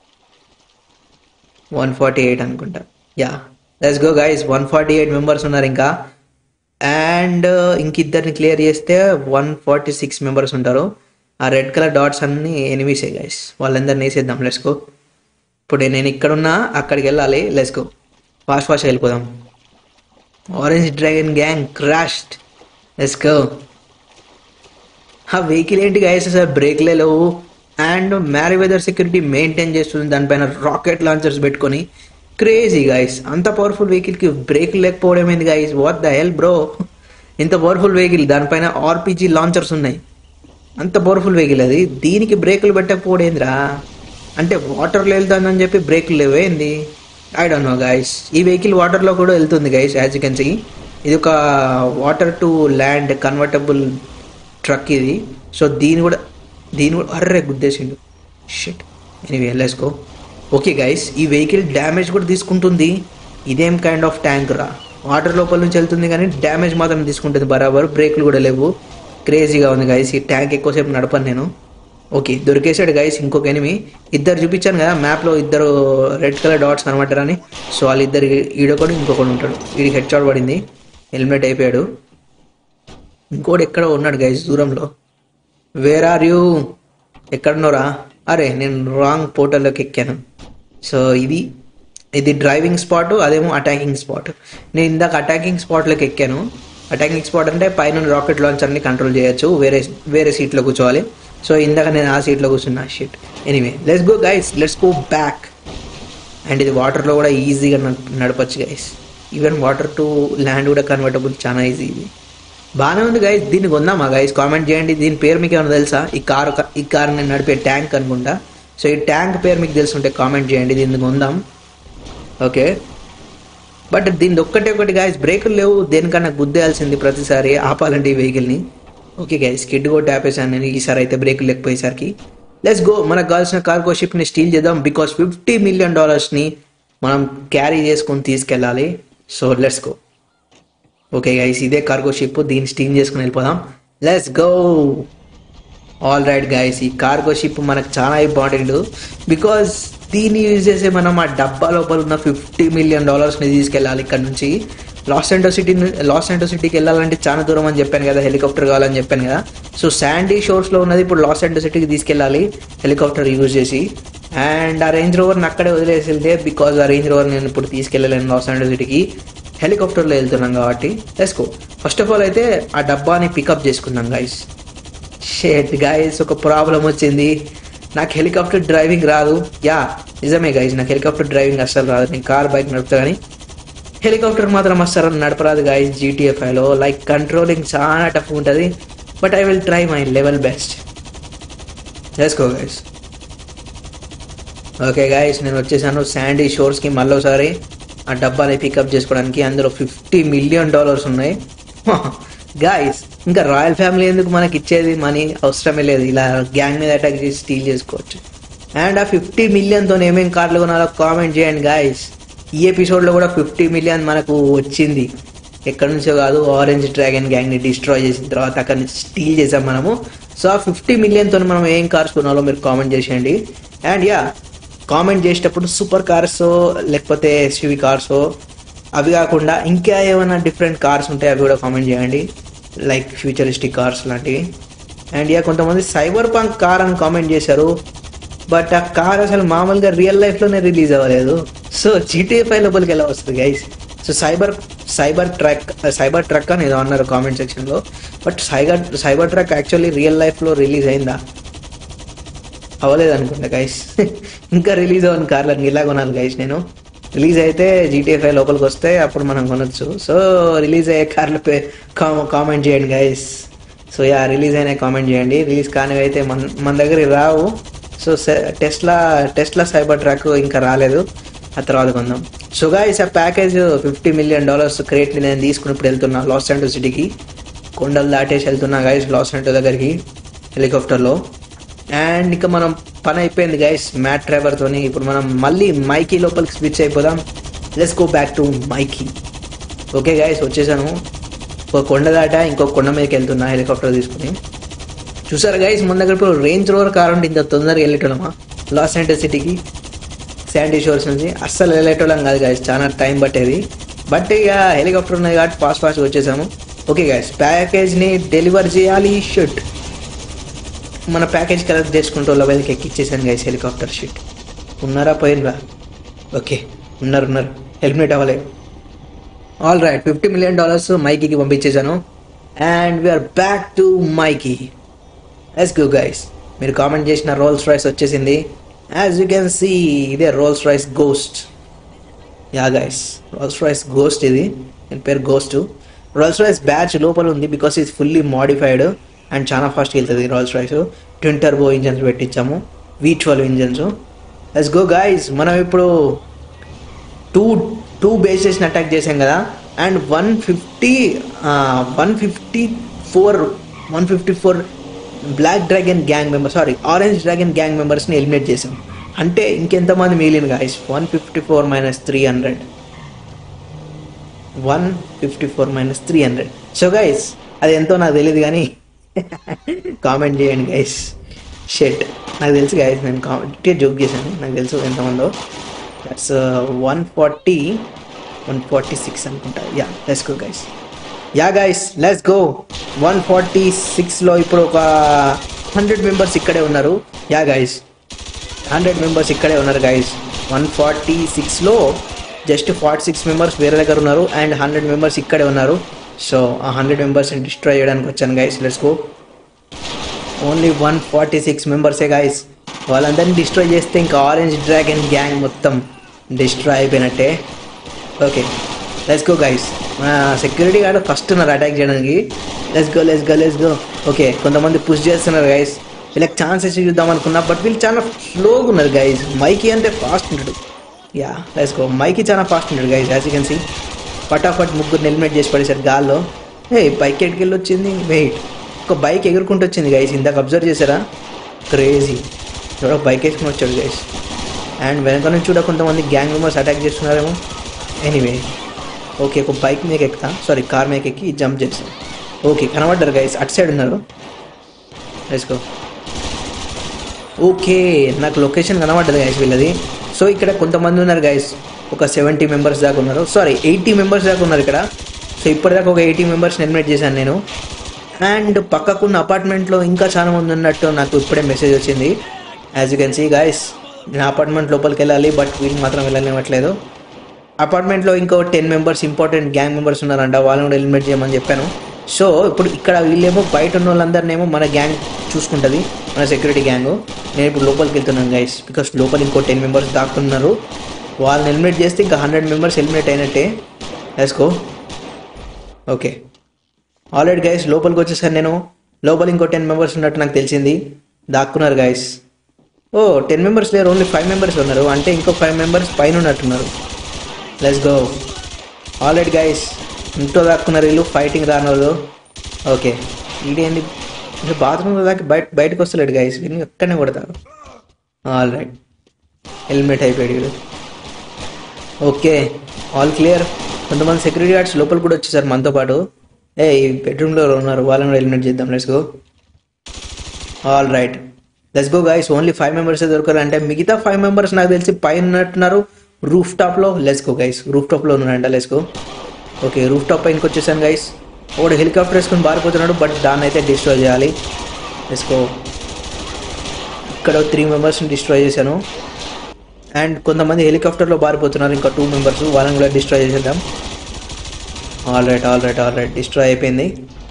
వన్ ఫార్టీ ఎయిట్ అనుకుంటా yeah let's go guys one forty eight members ఉన్నారు ఇంకా అండ్ ఇంక ఇద్దరిని క్లియర్ చేస్తే వన్ ఫార్టీ సిక్స్ మెంబర్స్ ఉంటారు ఆ రెడ్ కలర్ డాట్స్ అన్ని ఎనిమిసే గైస్ వాళ్ళందరిని వేసేద్దాం లెట్స్ గో ఇప్పుడు నేను ఇక్కడున్నా అక్కడికి వెళ్ళాలి లెట్స్ గో ఫాస్ట్ ఫాస్ట్ వెళ్ళిపోదాం orange dragon gang crashed let's go ఆ వెహికల్ ఏంటి గైస్ సార్ బ్రేక్లే లేవు and Merryweather security maintain చేస్తుంది దానిపైన రాకెట్ లాంచర్స్ పెట్టుకొని క్రేజీ గైస్ అంత పవర్ఫుల్ వెహికల్కి బ్రేక్ లేకపోవడం ఏంది guys what the hell bro ఇంత పవర్ఫుల్ వెహికల్ దానిపైన ఆర్పిజి లాంచర్స్ ఉన్నాయి అంత పవర్ఫుల్ వెహికల్ అది దీనికి బ్రేకులు పెట్టకపోడేంద్రా అంటే వాటర్లో వెళ్తుందని చెప్పి బ్రేకులు లేవేంది ఐ డోంట్ నో గైస్ ఈ వెహికల్ వాటర్లో కూడా వెళ్తుంది guys as you can see ఇది ఒక water to land convertible truck ఇది సో దీని కూడా దీని కూడా అర్రే గుద్దేసిండు shit anyway let's okay guys ఈ వెహికల్ డ్యామేజ్ కూడా తీసుకుంటుంది ఇదేం కైండ్ ఆఫ్ ట్యాంక్ రా వాటర్ లోపల నుంచి వెళ్తుంది కానీ డ్యామేజ్ మాత్రం తీసుకుంటుంది బరాబర్ బ్రేక్లు కూడా లేవు క్రేజీగా ఉంది గైస్ ఈ ట్యాంక్ ఎక్కువసేపు నడపను నేను ఓకే దొరికేసాడు గైస్ ఇంకొక ఎనిమి ఇద్దరు చూపించాను కదా మ్యాప్లో ఇద్దరు రెడ్ కలర్ డాట్స్ కనబడ్డారని సో వాళ్ళిద్దరు ఈడొకడు ఇంకొకడు ఉంటాడు వీడికి హెడ్ షాట్ పడింది హెల్మెట్ అయిపోయాడు ఇంకోటి ఎక్కడో ఉన్నాడు గైస్ దూరంలో వేర్ ఆర్ యూ ఎక్కడున్నారా అరే నేను రాంగ్ పోర్టల్లోకి ఎక్కాను సో ఇది ఇది డ్రైవింగ్ స్పాట్ అదేమో అటాకింగ్ స్పాట్ నేను ఇందాక అటాకింగ్ స్పాట్లోకి ఎక్కాను అటాకింగ్ స్పాట్ అంటే పైన రాకెట్ లాంచర్ని కంట్రోల్ చేయొచ్చు వేరే వేరే సీట్లో కూర్చోవాలి సో ఇందాక నేను ఆ సీట్లో కూర్చున్నా shit anyway let's go guys let's go back and ఇది వాటర్లో కూడా ఈజీగా నడపచ్చు guys even water to land కూడా కన్వర్టబుల్ చాలా ఈజీ ఇది బాగానే ఉంది గైస్ దీన్ని కొందామా గైస్ కామెంట్ చేయండి దీని పేరు మీకు ఏమైనా తెలుసా ఈ కార్ ఈ కార్ నేను నడిపే ట్యాంక్ అనుకుంటా సో ఈ ట్యాంక్ పేరు మీకు తెలుసుంటే కామెంట్ చేయండి దీన్ని కొందాం ఓకే బట్ దీని ఒక్కటే ఒకటి గాయస్ బ్రేకులు లేవు దేనికన్నా గుద్దేయాల్సింది ప్రతిసారి ఆపాలంటే ఈ వెహికల్ని ఓకే గైస్ కిడ్ కూడా ఆపేసాను నేను ఈసారి అయితే బ్రేకులు లేకపోయేసరికి లెట్స్ గో మనకు కావాల్సిన కార్గో షిప్ని స్టీల్ చేద్దాం బికాస్ ఫిఫ్టీ మిలియన్ డాలర్స్ని మనం క్యారీ చేసుకొని తీసుకెళ్ళాలి so let's go okay guys ఇదే కార్గో షిప్ దీన్ని స్టీమ్ చేసుకుని వెళ్ళిపోదాం let's go all right guys ఈ కార్గో షిప్ మనకు చాలా ఇంపార్టెంట్ బికాస్ దీన్ని యూజ్ చేసే మనం ఆ డబ్బా లోపల ఉన్న ఫిఫ్టీ మిలియన్ డాలర్స్ని తీసుకెళ్ళాలి ఇక్కడ నుంచి Los Santos city Los Santos సిటీకి వెళ్ళాలంటే చాలా దూరం అని చెప్పాను కదా హెలికాప్టర్ కావాలని చెప్పాను కదా సో శాండీ షోర్స్లో ఉన్నది ఇప్పుడు లాస్ సెంటో సిటీకి తీసుకెళ్ళాలి హెలికాప్టర్ యూజ్ చేసి అండ్ ఆ రేంజ్ రోవర్ని అక్కడే వదిలేసి వెళ్తే బికాజ్ ఆ రేంజ్ రోవర్ నేను ఇప్పుడు తీసుకెళ్ళలేను లాస్ సెంటో సిటీకి హెలికాప్టర్లో వెళ్తున్నాం కాబట్టి లెస్కో ఫస్ట్ ఆఫ్ ఆల్ అయితే ఆ డబ్బాని పికప్ చేసుకున్నాం గైస్ షేట్ గైస్ ఒక ప్రాబ్లం వచ్చింది నాకు హెలికాప్టర్ డ్రైవింగ్ రాదు యా నిజమే గైస్ నాకు హెలికాప్టర్ డ్రైవింగ్ అస్సలు రాదు నేను కార్ బైక్ నడుపుతా కానీ హెలికాప్టర్ మాత్రం అస్సలు నడపరాదు గైస్ జీటీఎఫ్ఐలో లైక్ కంట్రోలింగ్ చాలా టఫ్ ఉంటుంది but I will try my level best let's go guys okay guys నేను వచ్చేసాను శాండీ షోర్స్కి మళ్ళీసారి ఆ డబ్బాని పికప్ చేసుకోవడానికి అందులో ఫిఫ్టీ మిలియన్ డాలర్స్ ఉన్నాయి గాయస్ ఇంకా రాయల్ ఫ్యామిలీ ఎందుకు మనకి ఇచ్చేది మనీ అవసరమే లేదు ఇలా గ్యాంగ్ మీద అటాక్ చేసి స్టీల్ చేసుకోవచ్చు అండ్ ఆ ఫిఫ్టీ మిలియన్తో ఏమేం కార్లు కొనాలో కామెంట్ చేయండి గాయస్ ఈ ఎపిసోడ్లో కూడా ఫిఫ్టీ మిలియన్ మనకు వచ్చింది ఎక్కడి నుంచో కాదు ఆరెంజ్ డ్రాగన్ గ్యాంగ్ని డిస్ట్రాయ్ చేసిన తర్వాత అక్కడ నుంచి స్టీల్ చేసాం మనము సో ఆ ఫిఫ్టీ మిలియన్తో మనం ఏం కార్స్ కొనాలో మీరు కామెంట్ చేసేయండి అండ్ యా కామెంట్ చేసేటప్పుడు సూపర్ కార్స్ లేకపోతే ఎస్యూవి కార్స్ అవి కాకుండా ఇంకా ఏమైనా డిఫరెంట్ కార్స్ ఉంటాయి అవి కూడా కామెంట్ చేయండి లైక్ ఫ్యూచరిస్టిక్ కార్స్ లాంటివి అండ్ యా కొంతమంది సైబర్ పంక్ కార్ అని కామెంట్ చేశారు బట్ ఆ కార్ అసలు మామూలుగా రియల్ లైఫ్లోనే రిలీజ్ అవ్వలేదు సో జీటీఏ ఫైవ్ లోపలికి ఎలా వస్తుంది guys so cyber cybertruck cybertruck అని ఏదో అన్నారు కామెంట్ సెక్షన్లో but cyber cybertruck actually real లైఫ్లో రిలీజ్ అయిందా అవ్వలేదు అనుకుంటా గైస్ ఇంకా రిలీజ్ అవ్వని కార్లను ఇలా కొనాలి గైస్ నేను రిలీజ్ అయితే జీటీఏ ఫైవ్ లోపలికి వస్తే అప్పుడు మనం కొనొచ్చు సో రిలీజ్ అయ్యే కార్ల పే కామెంట్ చేయండి గైస్ సో యా రిలీజ్ అయినా కామెంట్ చేయండి రిలీజ్ కానివి అయితే మన మన దగ్గర రావు so Tesla Tesla cybertruck ఇంకా రాలేదు ఆ తర్వాత కొందాం సో గాయస్ ఆ ప్యాకేజ్ ఫిఫ్టీ మిలియన్ డాలర్స్ క్రేట్ని నేను తీసుకుని ఇప్పుడు వెళ్తున్నా లాస్ సెంటో సిటీకి కొండలు దాటేసి వెళ్తున్నా గైస్ లాస్ సెంటో దగ్గరికి హెలికాప్టర్లో అండ్ ఇక మనం పని అయిపోయింది గైస్ మ్యాట్ డ్రైవర్తోని ఇప్పుడు మనం మళ్ళీ మైకీ లోపలికి స్విచ్ అయిపోదాం let's go back to Mikey okay guys వచ్చేసాను ఒక కొండ దాట ఇంకో కొండ మీదకి వెళ్తున్నా హెలికాప్టర్ తీసుకుని చూసారు గైస్ మన దగ్గర ఇప్పుడు రేంజ్ రోవర్ కార్ ఉంటే ఇంత తొందరగా వెళ్ళేటోళ్ళమా లాస్ ఏంజల్స్ సిటీకి శాండీ షోర్స్ నుంచి అస్సలు వెళ్ళేటోళ్ళం కాదు గైస్ చాలా టైం పట్టేది బట్ ఇక హెలికాప్టర్ ఉన్నది కాబట్టి ఫాస్ట్ ఫాస్ట్ వచ్చేసాము ఓకే గైస్ ప్యాకేజ్ని డెలివర్ చేయాలి షుట్ మన ప్యాకేజ్ కలెక్ట్ చేసుకుంటూ లెవెల్కి ఎక్కిచ్చేసాను గైస్ హెలికాప్టర్ షిట్ ఉన్నారా పోయినరా ఓకే ఉన్నారు ఉన్నారు హెల్మెట్ అవ్వలేదు all right fifty million dollars మైకీకి పంపించేశాను and we're back to Mikey ఎస్ గో గైస్ మీరు కామెంట్ చేసిన రోల్స్ రైస్ వచ్చేసింది యాజ్ యూ కెన్ సీ ఇదే Rolls Royce Ghost yeah guys Rolls Royce Ghost ఇది దీని పేరు గోస్ట్ రోల్స్ రాయిస్ బ్యాచ్ లోపల ఉంది బికాస్ ఇది ఫుల్లీ మాడిఫైడ్ అండ్ చాలా ఫాస్ట్గా వెళ్తుంది Rolls Royce twin turbo engines పెట్టించాము V twelve engines let's go guys మనం ఇప్పుడు టూ టూ బేసెస్ని అటాక్ చేసాం కదా and one fifty one fifty four one fifty four black dragon gang members sorry orange dragon gang మెంబర్స్ని eliminate చేసాం అంటే ఇంకెంతమంది మిగిలిన guys one fifty four minus three hundred one fifty four minus three hundred so guys అది ఎంతో నాకు తెలియదు కానీ కామెంట్ చేయండి గైస్ షెట్ నాకు తెలుసు గైస్ నేను కామెంట్ జోక్ చేశాను నాకు తెలుసు ఎంతమందో that's one forty one forty six అనుకుంటా yeah let's go guys yeah guys let's go one forty సిక్స్లో ఇప్పుడు ఒక హండ్రెడ్ మెంబర్స్ ఇక్కడే ఉన్నారు యా గైస్ హండ్రెడ్ మెంబర్స్ ఇక్కడే ఉన్నారు గైస్ వన్ ఫార్టీ సిక్స్లో జస్ట్ ఫార్టీ సిక్స్ మెంబర్స్ వేరే దగ్గర ఉన్నారు అండ్ హండ్రెడ్ మెంబర్స్ ఇక్కడే ఉన్నారు సో ఆ హండ్రెడ్ మెంబర్స్ని డిస్ట్రాయ్ చేయడానికి వచ్చాను guys let's go only one forty six మెంబర్సే గాయస్ వాళ్ళందరినీ డిస్ట్రాయ్ చేస్తే ఇంకా ఆరెంజ్ డ్రాగన్ గ్యాంగ్ మొత్తం డిస్ట్రాయ్ అయిపోయినట్టే ఓకే లెట్స్ గో గైస్ మన సెక్యూరిటీ గార్డ్ ఫస్ట్ ఉన్నారు అటాక్ చేయడానికి let's go let's go let's go okay కొంతమంది పుష్ చేస్తున్నారు గైస్ వీళ్ళకి ఛాన్సెస్ చూద్దాం అనుకున్నా బట్ వీళ్ళు చాలా స్లోగా ఉన్నారు గైస్ మైకి అంటే ఫాస్ట్ ఉంటాడు యా లెట్స్ గో మైకి చాలా ఫాస్ట్ ఉంటాడు guys as you can see ఫటాఫట్ ముగ్గురు ఎలిమినేట్ చేసి పడేశారు గాల్లో ఏ బైక్ ఎక్కడికి వచ్చింది వెయిట్ ఒక బైక్ ఎగురుకుంటూ వచ్చింది గైస్ ఇందాక అబ్జర్వ్ చేశారా క్రేజీ ఎవరో బైక్ వేసుకుని వచ్చాడు గైస్ అండ్ వెనక నుంచి కూడా కొంతమంది గ్యాంగ్ మెంబర్స్ అటాక్ చేస్తున్నారేమో ఎనీవే ఓకే ఒక బైక్ మీద ఎక్కుతా సారీ కార్ మీద ఎక్కి జంప్ చేస్తాను ఓకే కనబడ్డారు గైస్ అటు సైడ్ ఉన్నారు వేసుకో ఓకే నాకు లొకేషన్ కనబడ్డది గైస్ వీళ్ళది సో ఇక్కడ కొంతమంది ఉన్నారు గైస్ ఒక సెవెంటీ మెంబర్స్ దాకా ఉన్నారు సారీ ఎయిటీ మెంబర్స్ దాకా ఉన్నారు ఇక్కడ సో ఇప్పటిదాకా ఒక ఎయిటీ మెంబర్స్ ఎలిమినేట్ చేశాను నేను అండ్ పక్కకున్న అపార్ట్మెంట్లో ఇంకా చాలా మంది ఉన్నట్టు నాకు ఇప్పుడే మెసేజ్ వచ్చింది as you can see guys నేను అపార్ట్మెంట్ లోపలికి వెళ్ళాలి బట్ వీళ్ళు మాత్రం వెళ్ళనివ్వట్లేదు అపార్ట్మెంట్లో ఇంకో ten members important gang members ఉన్నారంట వాళ్ళని కూడా ఎలిమినేట్ చేయమని చెప్పాను సో ఇప్పుడు ఇక్కడ వీళ్ళేమో బయట ఉన్న వాళ్ళందరినేమో మన గ్యాంగ్ చూసుకుంటుంది మన సెక్యూరిటీ గ్యాంగ్ నేను ఇప్పుడు లోపలికి వెళ్తున్నాను గైస్ బికాస్ లోపల ఇంకో టెన్ మెంబర్స్ దాక్కున్నారు వాళ్ళని ఎలిమినేట్ చేస్తే ఇంకా హండ్రెడ్ మెంబర్స్ ఎలిమినేట్ అయినట్టే వేసుకో ఓకే ఆల్రెడీ గైస్ లోపలికి వచ్చేసాను నేను లోపల ఇంకో టెన్ మెంబర్స్ ఉన్నట్టు నాకు తెలిసింది దాక్కున్నారు గైస్ ఓ టెన్ మెంబర్స్ లేరు ఓన్లీ ఫైవ్ మెంబర్స్ ఉన్నారు అంటే ఇంకో ఫైవ్ మెంబర్స్ పైన ఉన్నట్టున్నారు లెట్స్ గో ఆల్రెడీ గైస్ ఇంట్లో దాక్కున్నారు వీళ్ళు ఫైటింగ్ రాని వాళ్ళు ఓకే ఇదేంటి ఇంకా బాత్రూంలో దాకా బయట బయటకు వస్తలేడు గైస్ వీళ్ళు ఎక్కడనే కొడతారు ఆల్ రైట్ హెల్మెట్ అయిపోయాడు వీడు ఓకే ఆల్ క్లియర్ కొంతమంది సెక్యూరిటీ గార్డ్స్ లోపల కూడా వచ్చేసారు మనతో పాటు ఏ ఈ బెడ్రూమ్లో ఉన్నారు వాళ్ళని కూడా ఎలిమినేట్ చేద్దాం let's go all right let's go guys only five members దొరకరు అంటే మిగతా ఫైవ్ మెంబర్స్ నాకు తెలిసి పైన ఉన్నట్టున్నారు రూఫ్ టాప్లో లెట్స్ గో గైస్ రూఫ్ టాప్లో ఉన్నారంట let's go okay roof top పైనకి వచ్చేసాను గైస్ ఒకడు హెలికాప్టర్ వేసుకొని పారిపోతున్నాడు బట్ దాన్ని అయితే డిస్ట్రాయ్ చేయాలి లెట్స్ గో ఇక్కడ త్రీ మెంబర్స్ని డిస్ట్రాయ్ చేశాను అండ్ కొంతమంది హెలికాప్టర్లో పారిపోతున్నారు ఇంకా టూ మెంబర్స్ వాళ్ళని కూడా డిస్ట్రాయ్ చేసేద్దాం all right all right all right destroy అయిపోయింది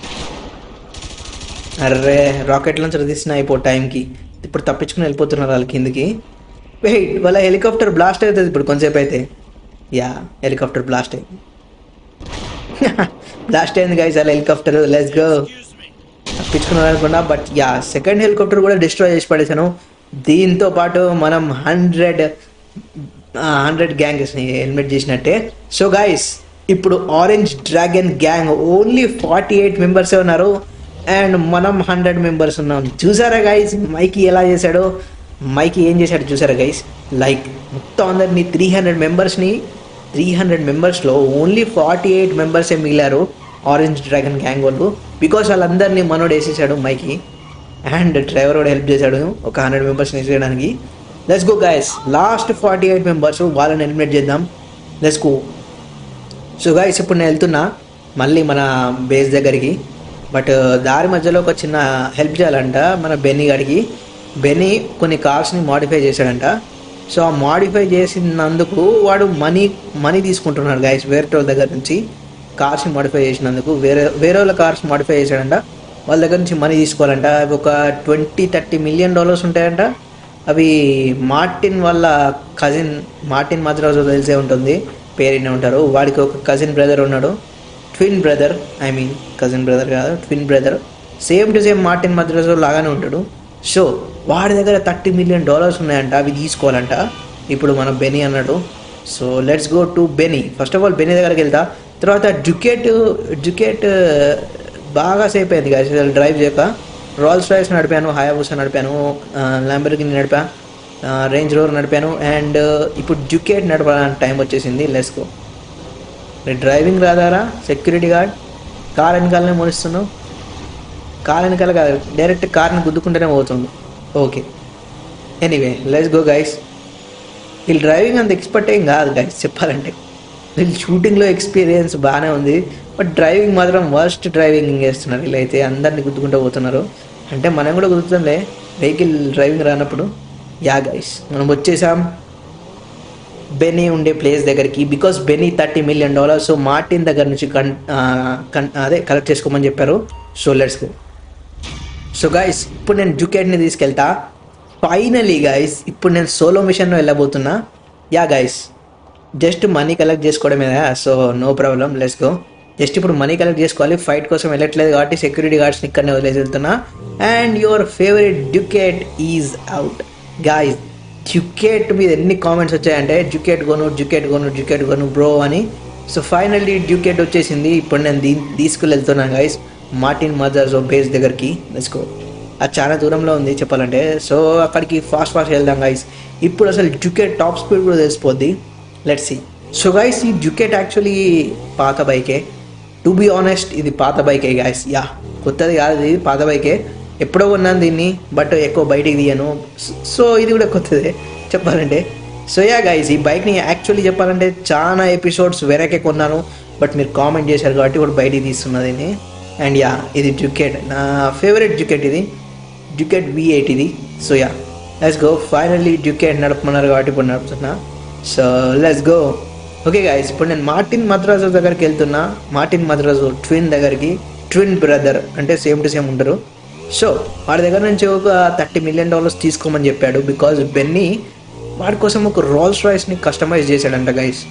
అర్రే రాకెట్ లాంచర్ తీసిన అయిపో టైంకి ఇప్పుడు తప్పించుకుని వెళ్ళిపోతున్నారు వాళ్ళ కిందికి వెయిట్ వాళ్ళ హెలికాప్టర్ బ్లాస్ట్ అవుతుంది ఇప్పుడు కొంచెంసేపు అయితే యా హెలికాప్టర్ బ్లాస్ట్ అయింది బ్లాస్ట్ అయింది గైస్ వాళ్ళ హెలికాప్టర్ లెట్స్ గో తప్పించుకున్నారు అనుకున్నా బట్ యా సెకండ్ హెలికాప్టర్ కూడా డిస్ట్రాయ్ చేసి పడేశాను దీంతో పాటు మనం హండ్రెడ్ హండ్రెడ్ గ్యాంగ్స్ని హెల్మెట్ చేసినట్టే సో గైస్ ఇప్పుడు orange dragon gang only forty eight మెంబర్సే ఉన్నారు అండ్ మనం హండ్రెడ్ మెంబర్స్ ఉన్నాం చూసారా గైస్ మైకి ఎలా చేశాడో మైకి ఏం చేశాడు చూసారా గైస్ లైక్ మొత్తం అందరినీ త్రీ హండ్రెడ్ మెంబర్స్ని త్రీ హండ్రెడ్ మెంబర్స్లో ఓన్లీ ఫార్టీ ఎయిట్ మెంబర్సే మిగిలారు ఆరెంజ్ డ్రాగన్ గ్యాంగ్ వాళ్ళు బికాస్ వాళ్ళందరినీ మనోడు వేసేసాడు మైకి అండ్ డ్రైవర్ కూడా హెల్ప్ చేశాడు ఒక హండ్రెడ్ మెంబర్స్ని వేసేయడానికి let's go guys last forty eight members వాళ్ళని ఎలిమినేట్ చేద్దాం లెట్స్ గో సో గైస్ ఇప్పుడు నేను వెళ్తున్నా మళ్ళీ మన బేస్ దగ్గరికి బట్ దారి మధ్యలో ఒక చిన్న హెల్ప్ చేయాలంట మన బెన్నీ గారికి బెన్నీ కొన్ని కార్స్ని మాడిఫై చేశాడంట సో ఆ మాడిఫై చేసినందుకు వాడు మనీ మనీ తీసుకుంటున్నాడు గైస్ వేరే వాళ్ళ దగ్గర నుంచి కార్స్ని మాడిఫై చేసినందుకు వేరే వేరే వాళ్ళ కార్స్ మాడిఫై చేశాడంట వాళ్ళ దగ్గర నుంచి మనీ తీసుకోవాలంట అవి ఒక ట్వంటీ థర్టీ మిలియన్ డాలర్స్ ఉంటాయంట అవి మార్టిన్ వాళ్ళ కజిన్ మార్టిన్ మాత్రం తెలిసే ఉంటుంది పేరు వినే ఉంటారు వాడికి ఒక కజిన్ బ్రదర్ ఉన్నాడు twin brother I mean cousin brother కాదు twin brother same to same Martin Madrazo లాగానే ఉంటాడు సో వాడి దగ్గర థర్టీ మిలియన్ డాలర్స్ ఉన్నాయంట అవి తీసుకోవాలంట ఇప్పుడు మన బెనీ అన్నాడు so let's go to Benny first of all Benny దగ్గరికి వెళ్తా తర్వాత డ్యుకెట్ డ్యుకెట్ బాగా సేపు అయింది కదా అసలు డ్రైవ్ చేయక రాల్స్ రాయ్స్ నడిపాను హయాబుసా నడిపాను ల్యాంబర్గిని నడిపా రేంజ్ రోవర్ నడిపాను అండ్ ఇప్పుడు డ్యుకేట్ నడపడానికి టైం వచ్చేసింది లెట్స్ గో నీ డ్రైవింగ్ రాదారా సెక్యూరిటీ గార్డ్ కార్ వెనకాలనే మోనిస్తున్నావు కార్ వెనకాల కాదు డైరెక్ట్ కార్ని గుద్దుకుంటూనే పోతుంది okay anyway let's go guys వీళ్ళు డ్రైవింగ్ అంత ఎక్స్పర్ట్ ఏం కాదు గైస్ చెప్పాలంటే వీళ్ళు షూటింగ్లో ఎక్స్పీరియన్స్ బాగానే ఉంది బట్ డ్రైవింగ్ మాత్రం వర్స్ట్ డ్రైవింగ్ చేస్తున్నారు వీళ్ళైతే అందరిని గుద్దుకుంటూ పోతున్నారు అంటే మనం కూడా గుద్దుతుండే వెహికల్ డ్రైవింగ్ రానప్పుడు యా గైస్ మనం వచ్చేసాం బెనీ ఉండే ప్లేస్ దగ్గరికి because Benny thirty million dollars so Martin దగ్గర నుంచి కన్ ఆ, కన్ అదే కలెక్ట్ చేసుకోమని చెప్పారు so let's go so guys ఇప్పుడు నేను జుకెట్ని తీసుకెళ్తా ఫైనలీ గైస్ ఇప్పుడు నేను సోలో మిషన్లో వెళ్ళబోతున్నా yeah guys just money collect చేసుకోవడమే so no problem let's go just ఇప్పుడు మనీ కలెక్ట్ చేసుకోవాలి ఫైట్ కోసం వెళ్ళట్లేదు కాబట్టి సెక్యూరిటీ గార్డ్స్ని ఇక్కడనే వదిలేసి వెళ్తున్నా and your favourite Ducati is out guys Ducati మీద ఎన్ని కామెంట్స్ వచ్చాయంటే డ్యుకెట్ కొను డ్యుకెట్ కొను డ్యుకెట్ కొను బ్రో అని సో ఫైనల్లీ డ్యూకెట్ వచ్చేసింది ఇప్పుడు నేను దీ తీసుకుని వెళ్తున్నాను గైస్ మార్టిన్ మదర్స్ బేస్ దగ్గరికి లెట్స్కో అది చాలా దూరంలో ఉంది చెప్పాలంటే సో అక్కడికి ఫాస్ట్ ఫాస్ట్ వెళ్దాం గైస్ ఇప్పుడు అసలు డ్యూకెట్ టాప్ స్పీడ్ కూడా తెలిసిపోద్ది లెట్స్ సి సో గైస్ ఈ డ్యూకెట్ యాక్చువల్లీ పాత బైకే టు బీ ఆనెస్ట్ ఇది పాత బైకే గైస్ యా కొత్తది కాదు ఇది పాత బైకే ఎప్పుడో కొన్నాను దీన్ని బట్ ఎక్కువ బయటికి తీయను సో ఇది కూడా కొత్తదే చెప్పాలంటే సో యా గైస్ ఈ బైక్ని యాక్చువల్లీ చెప్పాలంటే చాలా ఎపిసోడ్స్ వెనకే కొన్నాను బట్ మీరు కామెంట్ చేశారు కాబట్టి ఇప్పుడు బయటికి తీస్తున్నా దీన్ని అండ్ యా ఇది డ్యూకెట్ నా ఫేవరెట్ డ్యూకెట్ ఇది డ్యూకెట్ వి ఎయిట్ ఇది so yeah let's go finally Ducati నడపమన్నారు కాబట్టి ఇప్పుడు నడుపుతున్నా so let's go okay guys ఇప్పుడు నేను మార్టిన్ మద్రాసు దగ్గరికి వెళ్తున్నా మార్టిన్ మద్రాసు ట్విన్ దగ్గరికి ట్విన్ బ్రదర్ అంటే సేమ్ టు సేమ్ ఉంటారు సో వాడి దగ్గర నుంచి ఒక థర్టీ మిలియన్ డాలర్స్ తీసుకోమని చెప్పాడు బికాజ్ బెన్నీ వాడి కోసం ఒక రోల్స్ రాయ్స్ని కస్టమైజ్ చేశాడంట గైస్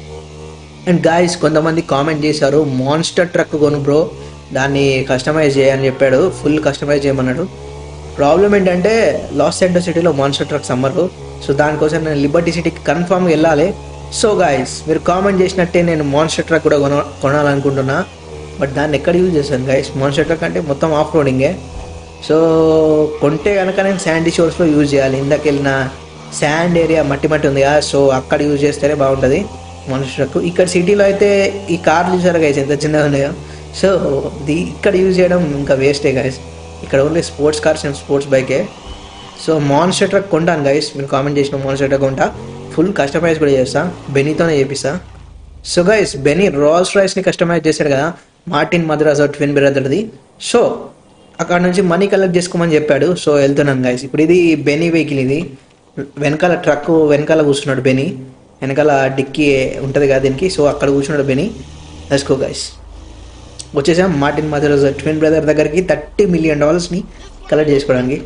అండ్ గాయస్ కొంతమంది కామెంట్ చేశారు మాన్స్టర్ ట్రక్ కొను బ్రో దాన్ని కస్టమైజ్ చేయని చెప్పాడు ఫుల్ కస్టమైజ్ చేయమన్నాడు ప్రాబ్లం ఏంటంటే లాస్ సెంటర్ సిటీలో మాన్స్టర్ ట్రక్స్ అమ్మరు సో దానికోసం నేను లిబర్టీ సిటీకి కన్ఫామ్గా వెళ్ళాలి సో గాయస్ మీరు కామెంట్ చేసినట్టే నేను మాన్స్టర్ ట్రక్ కూడా కొన కొనాలనుకుంటున్నా బట్ దాన్ని ఎక్కడ యూజ్ చేశాను గాయస్ మాన్స్టర్ ట్రక్ అంటే మొత్తం ఆఫ్ రోడింగే సో కొంటే కనుక నేను శాండీ షోర్స్లో యూజ్ చేయాలి ఇందాక వెళ్ళిన శాండ్ ఏరియా మట్టి మట్టి ఉంది కదా సో అక్కడ యూజ్ చేస్తేనే బాగుంటుంది మనుషులకు ఇక్కడ సిటీలో అయితే ఈ కార్లు చూసారు గైస్ ఎంత చిన్నగా ఉన్నాయో సో ది ఇక్కడ యూజ్ చేయడం ఇంకా వేస్టే గైస్ ఇక్కడ only sports cars and sports బైకే సో మాన్స్టర్ ట్రక్ కొంటాను గైస్ మీరు కామెంట్ చేసిన మాన్స్టర్ ట్రక్ కొంటా ఫుల్ కస్టమైజ్ కూడా చేస్తా బెనీతోనే చేపిస్తా సో గైస్ బెనీ రోల్స్ రాయ్స్ని కస్టమైజ్ చేశాడు కదా మార్టిన్ మద్రాస్ ట్విన్ బ్రదర్ది సో అక్కడ నుంచి మనీ కలెక్ట్ చేసుకోమని చెప్పాడు సో వెళ్తున్నాను గైస్ ఇప్పుడు ఇది బెనీ వెహికల్ ఇది వెనకాల ట్రక్ వెనకాల కూర్చున్నాడు బెనీ వెనకాల డిక్కీ ఉంటుంది కదా దీనికి సో అక్కడ కూర్చున్నాడు బెనీ లెట్స్ గో గైస్ వచ్చేసాం మార్టిన్ మదర్స్ ట్విన్ బ్రదర్ దగ్గరికి థర్టీ మిలియన్ డాలర్స్ని కలెక్ట్ చేసుకోవడానికి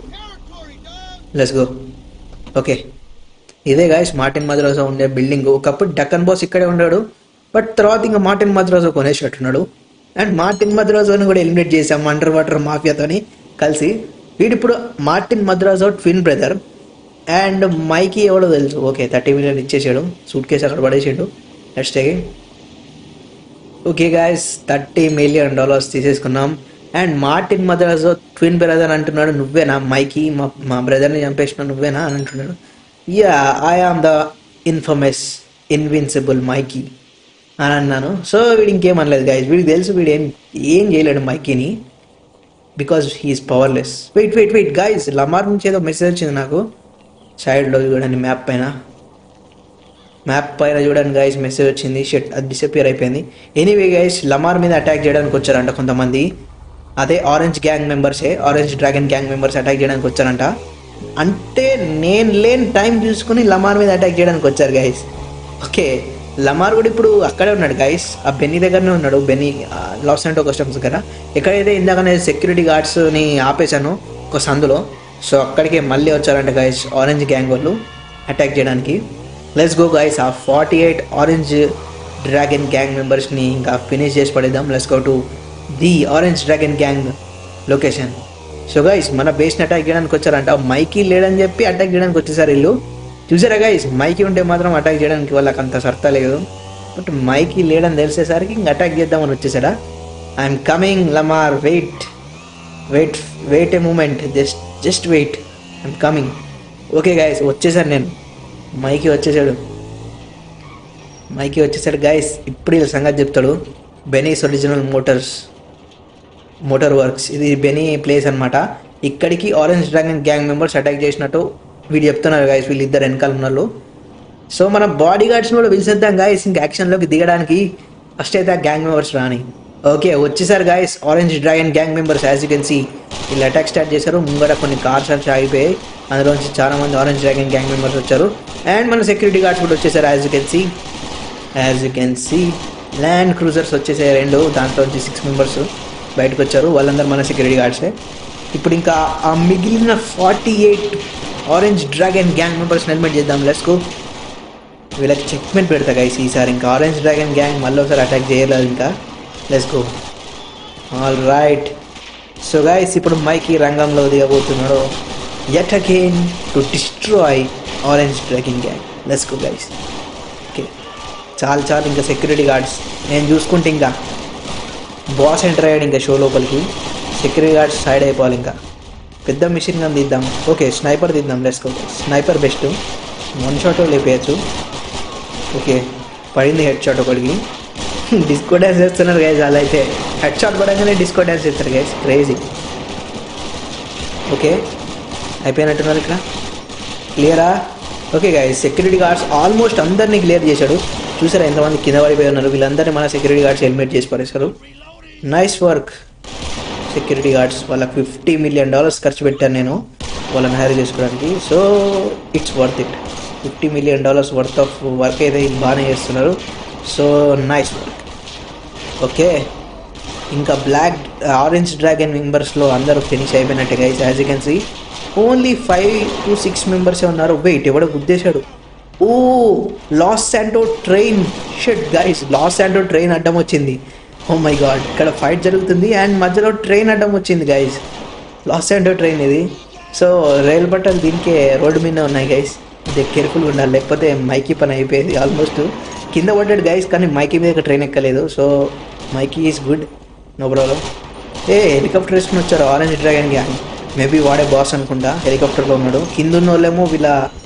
లెట్స్ గో ఓకే ఇదే గాయస్ మార్టిన్ మద్రాసా ఉండే బిల్డింగ్ ఒకప్పుడు డక్కన్ బాస్ ఇక్కడే ఉన్నాడు బట్ తర్వాత ఇంకా మార్టిన్ మద్రాసా కొనేసేట్టున్నాడు అండ్ మార్టిన్ మద్రాసాని కూడా ఎలిమినేట్ చేసాం అండర్ వాటర్ మాఫియాతోని కలిసి వీడిప్పుడు Martin Madrazo twin brother and Mikey ఎవడో తెలుసు ఓకే థర్టీ మిలియన్ ఇచ్చేసాడు సూట్ కేసు అక్కడ పడేసాడు next take okay guys thirty million dollars తీసేసుకున్నాం and Martin Madrazo twin brother అంటున్నాడు నువ్వేనా మైకి మా మా బ్రదర్ని చంపేసిన నువ్వేనా అని అంటున్నాడు yeah I am the infamous invincible Mikey అని అన్నాను సో వీడు ఇంకేం అనలేదు గాయస్ వీడికి తెలుసు వీడు ఏం ఏం చేయలేడు మైకీని because he's powerless wait wait wait guys Lamar నుంచి ఏదో మెసేజ్ వచ్చింది నాకు సైడ్లో చూడండి మ్యాప్ పైన మ్యాప్ పైన చూడండి గైస్ మెసేజ్ వచ్చింది షెట్ అది డిసపియర్ అయిపోయింది ఎనీవే గైస్ లమార్ మీద అటాక్ చేయడానికి వచ్చారంట కొంతమంది అదే ఆరెంజ్ గ్యాంగ్ మెంబర్సే orange dragon gang members attack చేయడానికి వచ్చారంట అంటే నేను లేని టైం చూసుకుని లమార్ మీద అటాక్ చేయడానికి వచ్చారు గైస్ ఓకే లమార్ కూడా ఇప్పుడు అక్కడే ఉన్నాడు గైస్ ఆ బెన్నీ దగ్గరనే ఉన్నాడు బెన్నీ లాస్ అంటో కస్టమ్స్ దగ్గర ఎక్కడైతే ఇందాకనే సెక్యూరిటీ గార్డ్స్ని ఆపేశాను ఒక సందులో సో అక్కడికే మళ్ళీ వచ్చారంట గైస్ ఆరెంజ్ గ్యాంగ్ వాళ్ళు అటాక్ చేయడానికి లెట్స్ గో గైస్ ఆ forty eight orange dragon gang మెంబర్స్ని ఇంకా ఫినిష్ చేసి పడేద్దాం let's go to the orange dragon gang location so guys మన బేస్ని అటాక్ చేయడానికి వచ్చారంట మైకి లేడని చెప్పి అటాక్ చేయడానికి వచ్చేసారు వీళ్ళు చూసారా గైస్ మైకి ఉంటే మాత్రం అటాక్ చేయడానికి వాళ్ళకి అంత సర్తా లేదు బట్ మైకి లేడని తెలిసేసరికి ఇంక అటాక్ చేద్దామని వచ్చేసారా I'm coming Lamar wait wait wait a moment just just wait I'm coming okay guys వచ్చేసాను నేను మైకి వచ్చేసాడు మైకి వచ్చేసాడు గాయస్ ఇప్పుడు వీళ్ళ సంగతి చెప్తాడు Benny's original motors motor works ఇది బెనీ ప్లేస్ అన్నమాట ఇక్కడికి orange dragon gang members attack చేసినట్టు వీళ్ళు చెప్తున్నారు గాయస్ వీళ్ళు ఇద్దరు వెనకాల ఉన్నారు సో మన బాడీ గార్డ్స్ని కూడా పిలిచేద్దాం గాయస్ ఇంకా యాక్షన్లోకి దిగడానికి ఫస్ట్ అయితే ఆ గ్యాంగ్ మెంబర్స్ రాని ఓకే వచ్చేసారు guys orange dragon gang members as you can see వీళ్ళు అటాక్ స్టార్ట్ చేశారు ముంగడ కొన్ని కార్స్ వచ్చి ఆగిపోయాయి అందులోంచి చాలా మంది ఆరెంజ్ డ్రాగన్ గ్యాంగ్ మెంబర్స్ వచ్చారు అండ్ మన సెక్యూరిటీ గార్డ్స్ కూడా వచ్చేసారు as you can see as you can see land cruisers వచ్చేసాయి రెండు దాంట్లో నుంచి సిక్స్ మెంబర్స్ బయటకు వచ్చారు వాళ్ళందరూ మన సెక్యూరిటీ గార్డ్సే ఇప్పుడు ఇంకా ఆ మిగిలిన forty eight orange dragon gang members helmet చేద్దాం లెట్స్కో వీళ్ళకి చెక్మెంట్ పెడతా గైస్ ఈసారి ఇంకా ఆరెంజ్ డ్రాగన్ గ్యాంగ్ మళ్ళీ ఒకసారి అటాక్ చేయలేదు ఇంకా let's go all right so guys ఇప్పుడు మైకి రంగంలో దిగబోతున్నాడు yet again to destroy orange dragon gang let's go guys okay చాలు చాలు ఇంకా సెక్యూరిటీ గార్డ్స్ నేను చూసుకుంటే ఇంకా బాస్ ఎంటర్ అయ్యాడు ఇంకా షో లోపలికి సెక్యూరిటీ గార్డ్స్ సైడ్ అయిపోవాలి ఇంకా పెద్ద మిషన్ గన్ తీద్దాం ఓకే స్నైపర్ తీద్దాం let's go sniper best one shot లేపేయచ్చు ఓకే పడింది హెడ్ షాట్ ఒకటికి డిస్కో డ్యాన్స్ చేస్తున్నారు గైజ్ అలా అయితే హెడ్ షాట్ పడగానే డిస్కో డ్యాన్స్ చేస్తారు గైజ్ క్రేజీ ఓకే అయిపోయినట్టున్నారు ఇక్కడ క్లియరా okay guys security guards almost అందరినీ క్లియర్ చేశాడు చూసారా ఎంతమంది కింద పడిపోయి ఉన్నారు వీళ్ళందరినీ మన సెక్యూరిటీ గార్డ్స్ హెల్మెట్ చేసి పడేశారు నైస్ వర్క్ సెక్యూరిటీ గార్డ్స్ వాళ్ళకి ఫిఫ్టీ మిలియన్ డాలర్స్ ఖర్చు పెట్టాను నేను వాళ్ళని హైర్ చేసుకోవడానికి so it's worth it fifty million dollars worth of work అయితే ఇది బాగానే చేస్తున్నారు సో నైస్ వర్క్ ఓకే ఇంకా బ్లాక్ ఆరెంజ్ డ్రాగన్ మెంబర్స్లో అందరూ ఫినిష్ అయిపోయినట్టే guys as you can see only five to six మెంబర్సే ఉన్నారు వెయిట్ ఎవడో గుద్దేశాడు ఓ లాస్ శాంటో ట్రైన్ షెట్ గైస్ లాస్ శాంటో ట్రైన్ అడ్డం వచ్చింది ఓ మై గాడ్ ఇక్కడ ఫైట్ జరుగుతుంది అండ్ మధ్యలో ట్రైన్ అడ్డం వచ్చింది గైస్ లాస్ శాంటో ట్రైన్ ఇది సో రైలు పట్టాలు దీనికే రోడ్డు మీద ఉన్నాయి గైస్ ఇది కేర్ఫుల్గా ఉండాలి లేకపోతే మైకీ పని అయిపోయేది ఆల్మోస్ట్ కింద పడ్డాడు గైస్ కానీ మైకీ మీద ట్రైన్ ఎక్కలేదు so Mikey is good no problem a helicopter వేసుకుని వచ్చారు ఆరెంజ్ డ్రాగన్ గ్యాంగ్ మేబీ వాడే బాస్ అనుకుంటా హెలికాప్టర్లో ఉన్నాడు కింద ఉన్న వాళ్ళేమో వీళ్ళ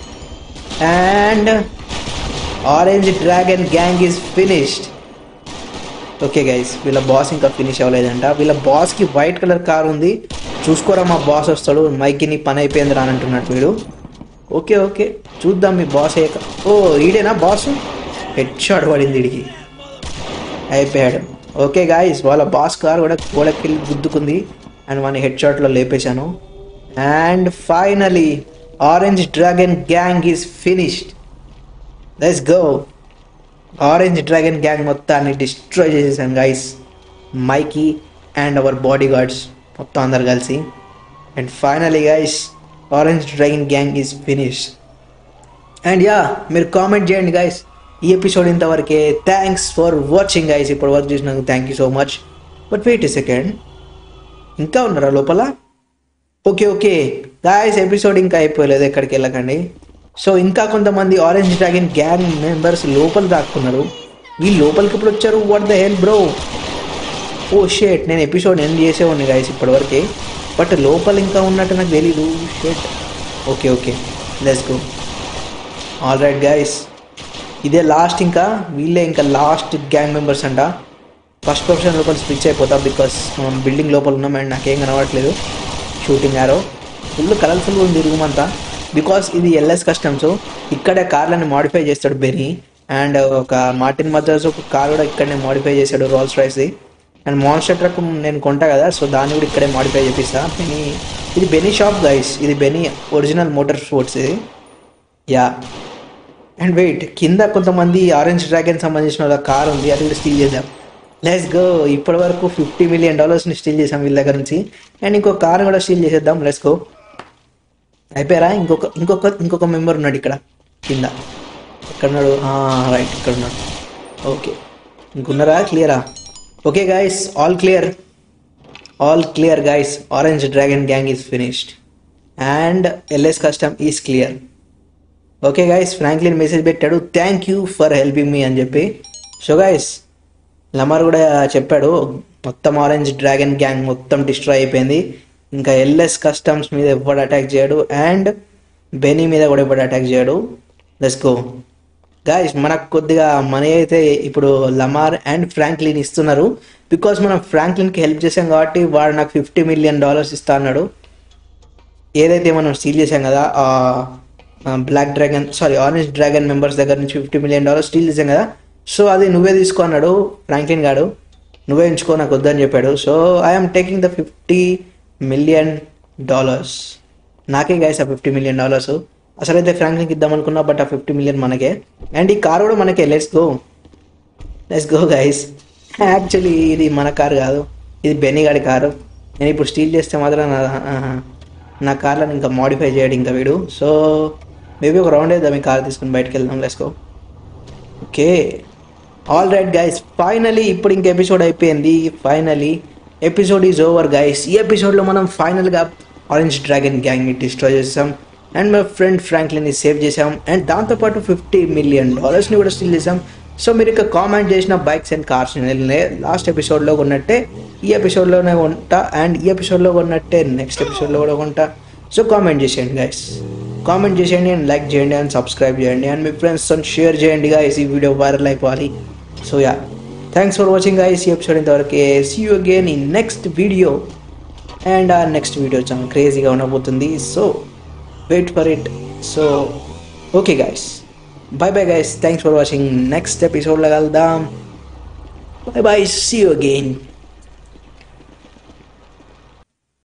and orange dragon gang is finished okay guys వీళ్ళ బాస్ ఇంకా ఫినిష్ అవ్వలేదంట వీళ్ళ బాస్కి వైట్ కలర్ కార్ ఉంది చూసుకోరా మా బాస్ వస్తాడు మైకి నీ పని అయిపోయింది రా అని అంటున్నాడు వీడు ఓకే ఓకే చూద్దాం మీ బాస్ అయ్యాక ఓ ఈడేనా బాస్ హెడ్ షాట్ పడింది వీడికి అయిపోయాడు ఓకే గాయస్ వాళ్ళ బాస్ కార్ కూడా గోడకి గుద్దుకుంది అండ్ మన హెడ్ షాట్లో లేపేశాను and finally orange dragon gang is finished let's go orange dragon gang మొత్తాన్ని డిస్ట్రాయ్ చేసేసాం guys Mikey and our bodyguards మొత్తం అందరు కలిసి and finally guys orange dragon gang is finish and yeah మీరు comment చేయండి guys ఈ episode ఇంతవరకే thanks for watching guys ఇప్పటి వరకు చూసినందుకు thank you so much but wait a second ఇంకా ఉన్నారా లోపల ఓకే ఓకే గాయస్ ఎపిసోడ్ ఇంకా అయిపోలేదు ఎక్కడికి వెళ్ళకండి సో ఇంకా కొంతమంది ఆరెంజ్ డ్రాగన్ గ్యాంగ్ మెంబర్స్ లోపల దాక్కున్నారు వీళ్ళు లోపలికి ఎప్పుడు వచ్చారు what the hell bro oh shit నేను ఎపిసోడ్ ఎండ్ చేసేవాడిని గాయస్ ఇప్పటివరకే బట్ లోపల ఇంకా ఉన్నట్టు నాకు తెలీదు shit okay okay let's go all right guys ఇదే లాస్ట్ ఇంకా వీళ్ళే ఇంకా లాస్ట్ గ్యాంగ్ మెంబర్స్ అంట ఫస్ట్ ప్రొఫెషన్ లోపల స్విచ్ అయిపోతా బికాస్ మనం బిల్డింగ్ లోపల ఉన్నాం అండ్ నాకేం కనబడట్లేదు షూటింగ్ యారో ఫుల్ కలర్ఫుల్గా ఉంది రూమ్ అంతా బికాస్ ఇది ఎల్ఎస్ కస్టమ్స్ ఇక్కడే కార్లని మాడిఫై చేస్తాడు బెనీ అండ్ ఒక మార్టిన్ మదర్స్ ఒక కార్ కూడా ఇక్కడనే మాడిఫై చేశాడు రోల్స్ రైస్ది అండ్ మాన్స్టర్ ట్రక్ నేను కొంటా కదా సో దాన్ని కూడా ఇక్కడే మాడిఫై చేపిస్తా బెనీ ఇది బెనీ షాప్ గైస్ ఇది బెనీ ఒరిజినల్ మోటార్ స్పోర్ట్స్ ఇది యా అండ్ వెయిట్ కింద కొంతమంది ఆరెంజ్ డ్రాగన్ సంబంధించిన వాళ్ళ కార్ ఉంది అది కూడా స్టీల్ చేద్దాం లెట్స్ గో ఇప్పటి వరకు ఫిఫ్టీ మిలియన్ డాలర్స్ని స్టీల్ చేసాం వీళ్ళ దగ్గర నుంచి అండ్ ఇంకో కార్ కూడా స్టీల్ చేసేద్దాం లెట్స్ గో అయిపోయారా ఇంకొక ఇంకొక ఇంకొక మెంబర్ ఉన్నాడు ఇక్కడ కింద ఎక్కడ ఉన్నాడు రైట్ ఇక్కడ ఉన్నాడు ఓకే ఇంకున్నారా క్లియరా okay guys all clear all clear guys orange dragon gang is finished and LS custom is clear okay guys Franklin message పెట్టాడు thank you for helping me అని చెప్పి సో గాయస్ లమర్ కూడా చెప్పాడు మొత్తం ఆరెంజ్ డ్రాగన్ గ్యాంగ్ మొత్తం destroy అయిపోయింది ఇంకా LS customs మీద ఎవడు అటాక్ చేయడు అండ్ బెనీ మీద కూడా ఎవడు అటాక్ చేయడు లెట్స్ గో గాయస్ మనకు కొద్దిగా మనీ అయితే ఇప్పుడు లమార్ అండ్ ఫ్రాంక్లిన్ ఇస్తున్నారు బికాస్ మనం ఫ్రాంక్లిన్కి హెల్ప్ చేసాం కాబట్టి వాడు నాకు ఫిఫ్టీ మిలియన్ డాలర్స్ ఇస్తా అన్నాడు ఏదైతే మనం స్టీల్ చేసాం కదా black dragon sorry orange dragon members దగ్గర నుంచి ఫిఫ్టీ మిలియన్ డాలర్స్ స్టీల్ చేసాం కదా సో అది నువ్వే తీసుకో అన్నాడు ఫ్రాంక్లిన్ గాడు నువ్వే ఉంచుకో నాకు వద్దని చెప్పాడు so I'm taking the fifty million dollars నాకే గైస్ ఆ ఫిఫ్టీ మిలియన్ డాలర్స్ అసలైతే ఫ్రాంక్లిన్కి ఇద్దాం అనుకున్నా బట్ ఆ ఫిఫ్టీ మిలియన్ మనకే అండ్ ఈ కార్ కూడా మనకే let's go let's go guys actually ఇది మన కార్ కాదు ఇది బెన్నీ గాడి కారు నేను ఇప్పుడు స్టీల్ చేస్తే మాత్రం నా ఆహా, నా కార్లను ఇంకా మాడిఫై చేయడు ఇంకా వీడు సో మేబీ ఒక రౌండ్ వేద్దాం ఈ కార్ తీసుకుని బయటకు వెళ్దాం let's go okay all right guys finally ఇప్పుడు ఇంక ఎపిసోడ్ అయిపోయింది finally episode is over guys ఈ ఎపిసోడ్లో మనం ఫైనల్గా ఆరెంజ్ డ్రాగన్ గ్యాంగ్ని డిస్ట్రాయ్ చేసాం అండ్ మా ఫ్రెండ్ ఫ్రాంక్లిన్ని సేవ్ చేసాం అండ్ దాంతోపాటు ఫిఫ్టీ మిలియన్ డాలర్స్ని కూడా స్టిల్ చేసాం సో మీరు ఇక కామెంట్ చేసిన బైక్స్ అండ్ కార్స్ లాస్ట్ ఎపిసోడ్లో ఉన్నట్టే ఈ ఎపిసోడ్లోనే ఉంటా అండ్ ఈ ఎపిసోడ్లో ఉన్నట్టే నెక్స్ట్ ఎపిసోడ్లో కూడా ఉంటా సో కామెంట్ చేసేయండి గైస్ కామెంట్ చేసేయండి అండ్ లైక్ చేయండి అండ్ సబ్స్క్రైబ్ చేయండి అండ్ మీ ఫ్రెండ్స్తో షేర్ చేయండి గైస్ ఈ వీడియో వైరల్ అయిపోవాలి so yeah thanks for watching guys ఈ ఎపిసోడ్ ఇంతవరకే సీ యూ అగైన్ ఈ నెక్స్ట్ వీడియో అండ్ ఆ నెక్స్ట్ వీడియో చాలా క్రేజీగా ఉండబోతుంది so wait for it so okay guys bye bye guys thanks for watching next ఎపిసోడ్లో కలుద్దాం bye bye see you again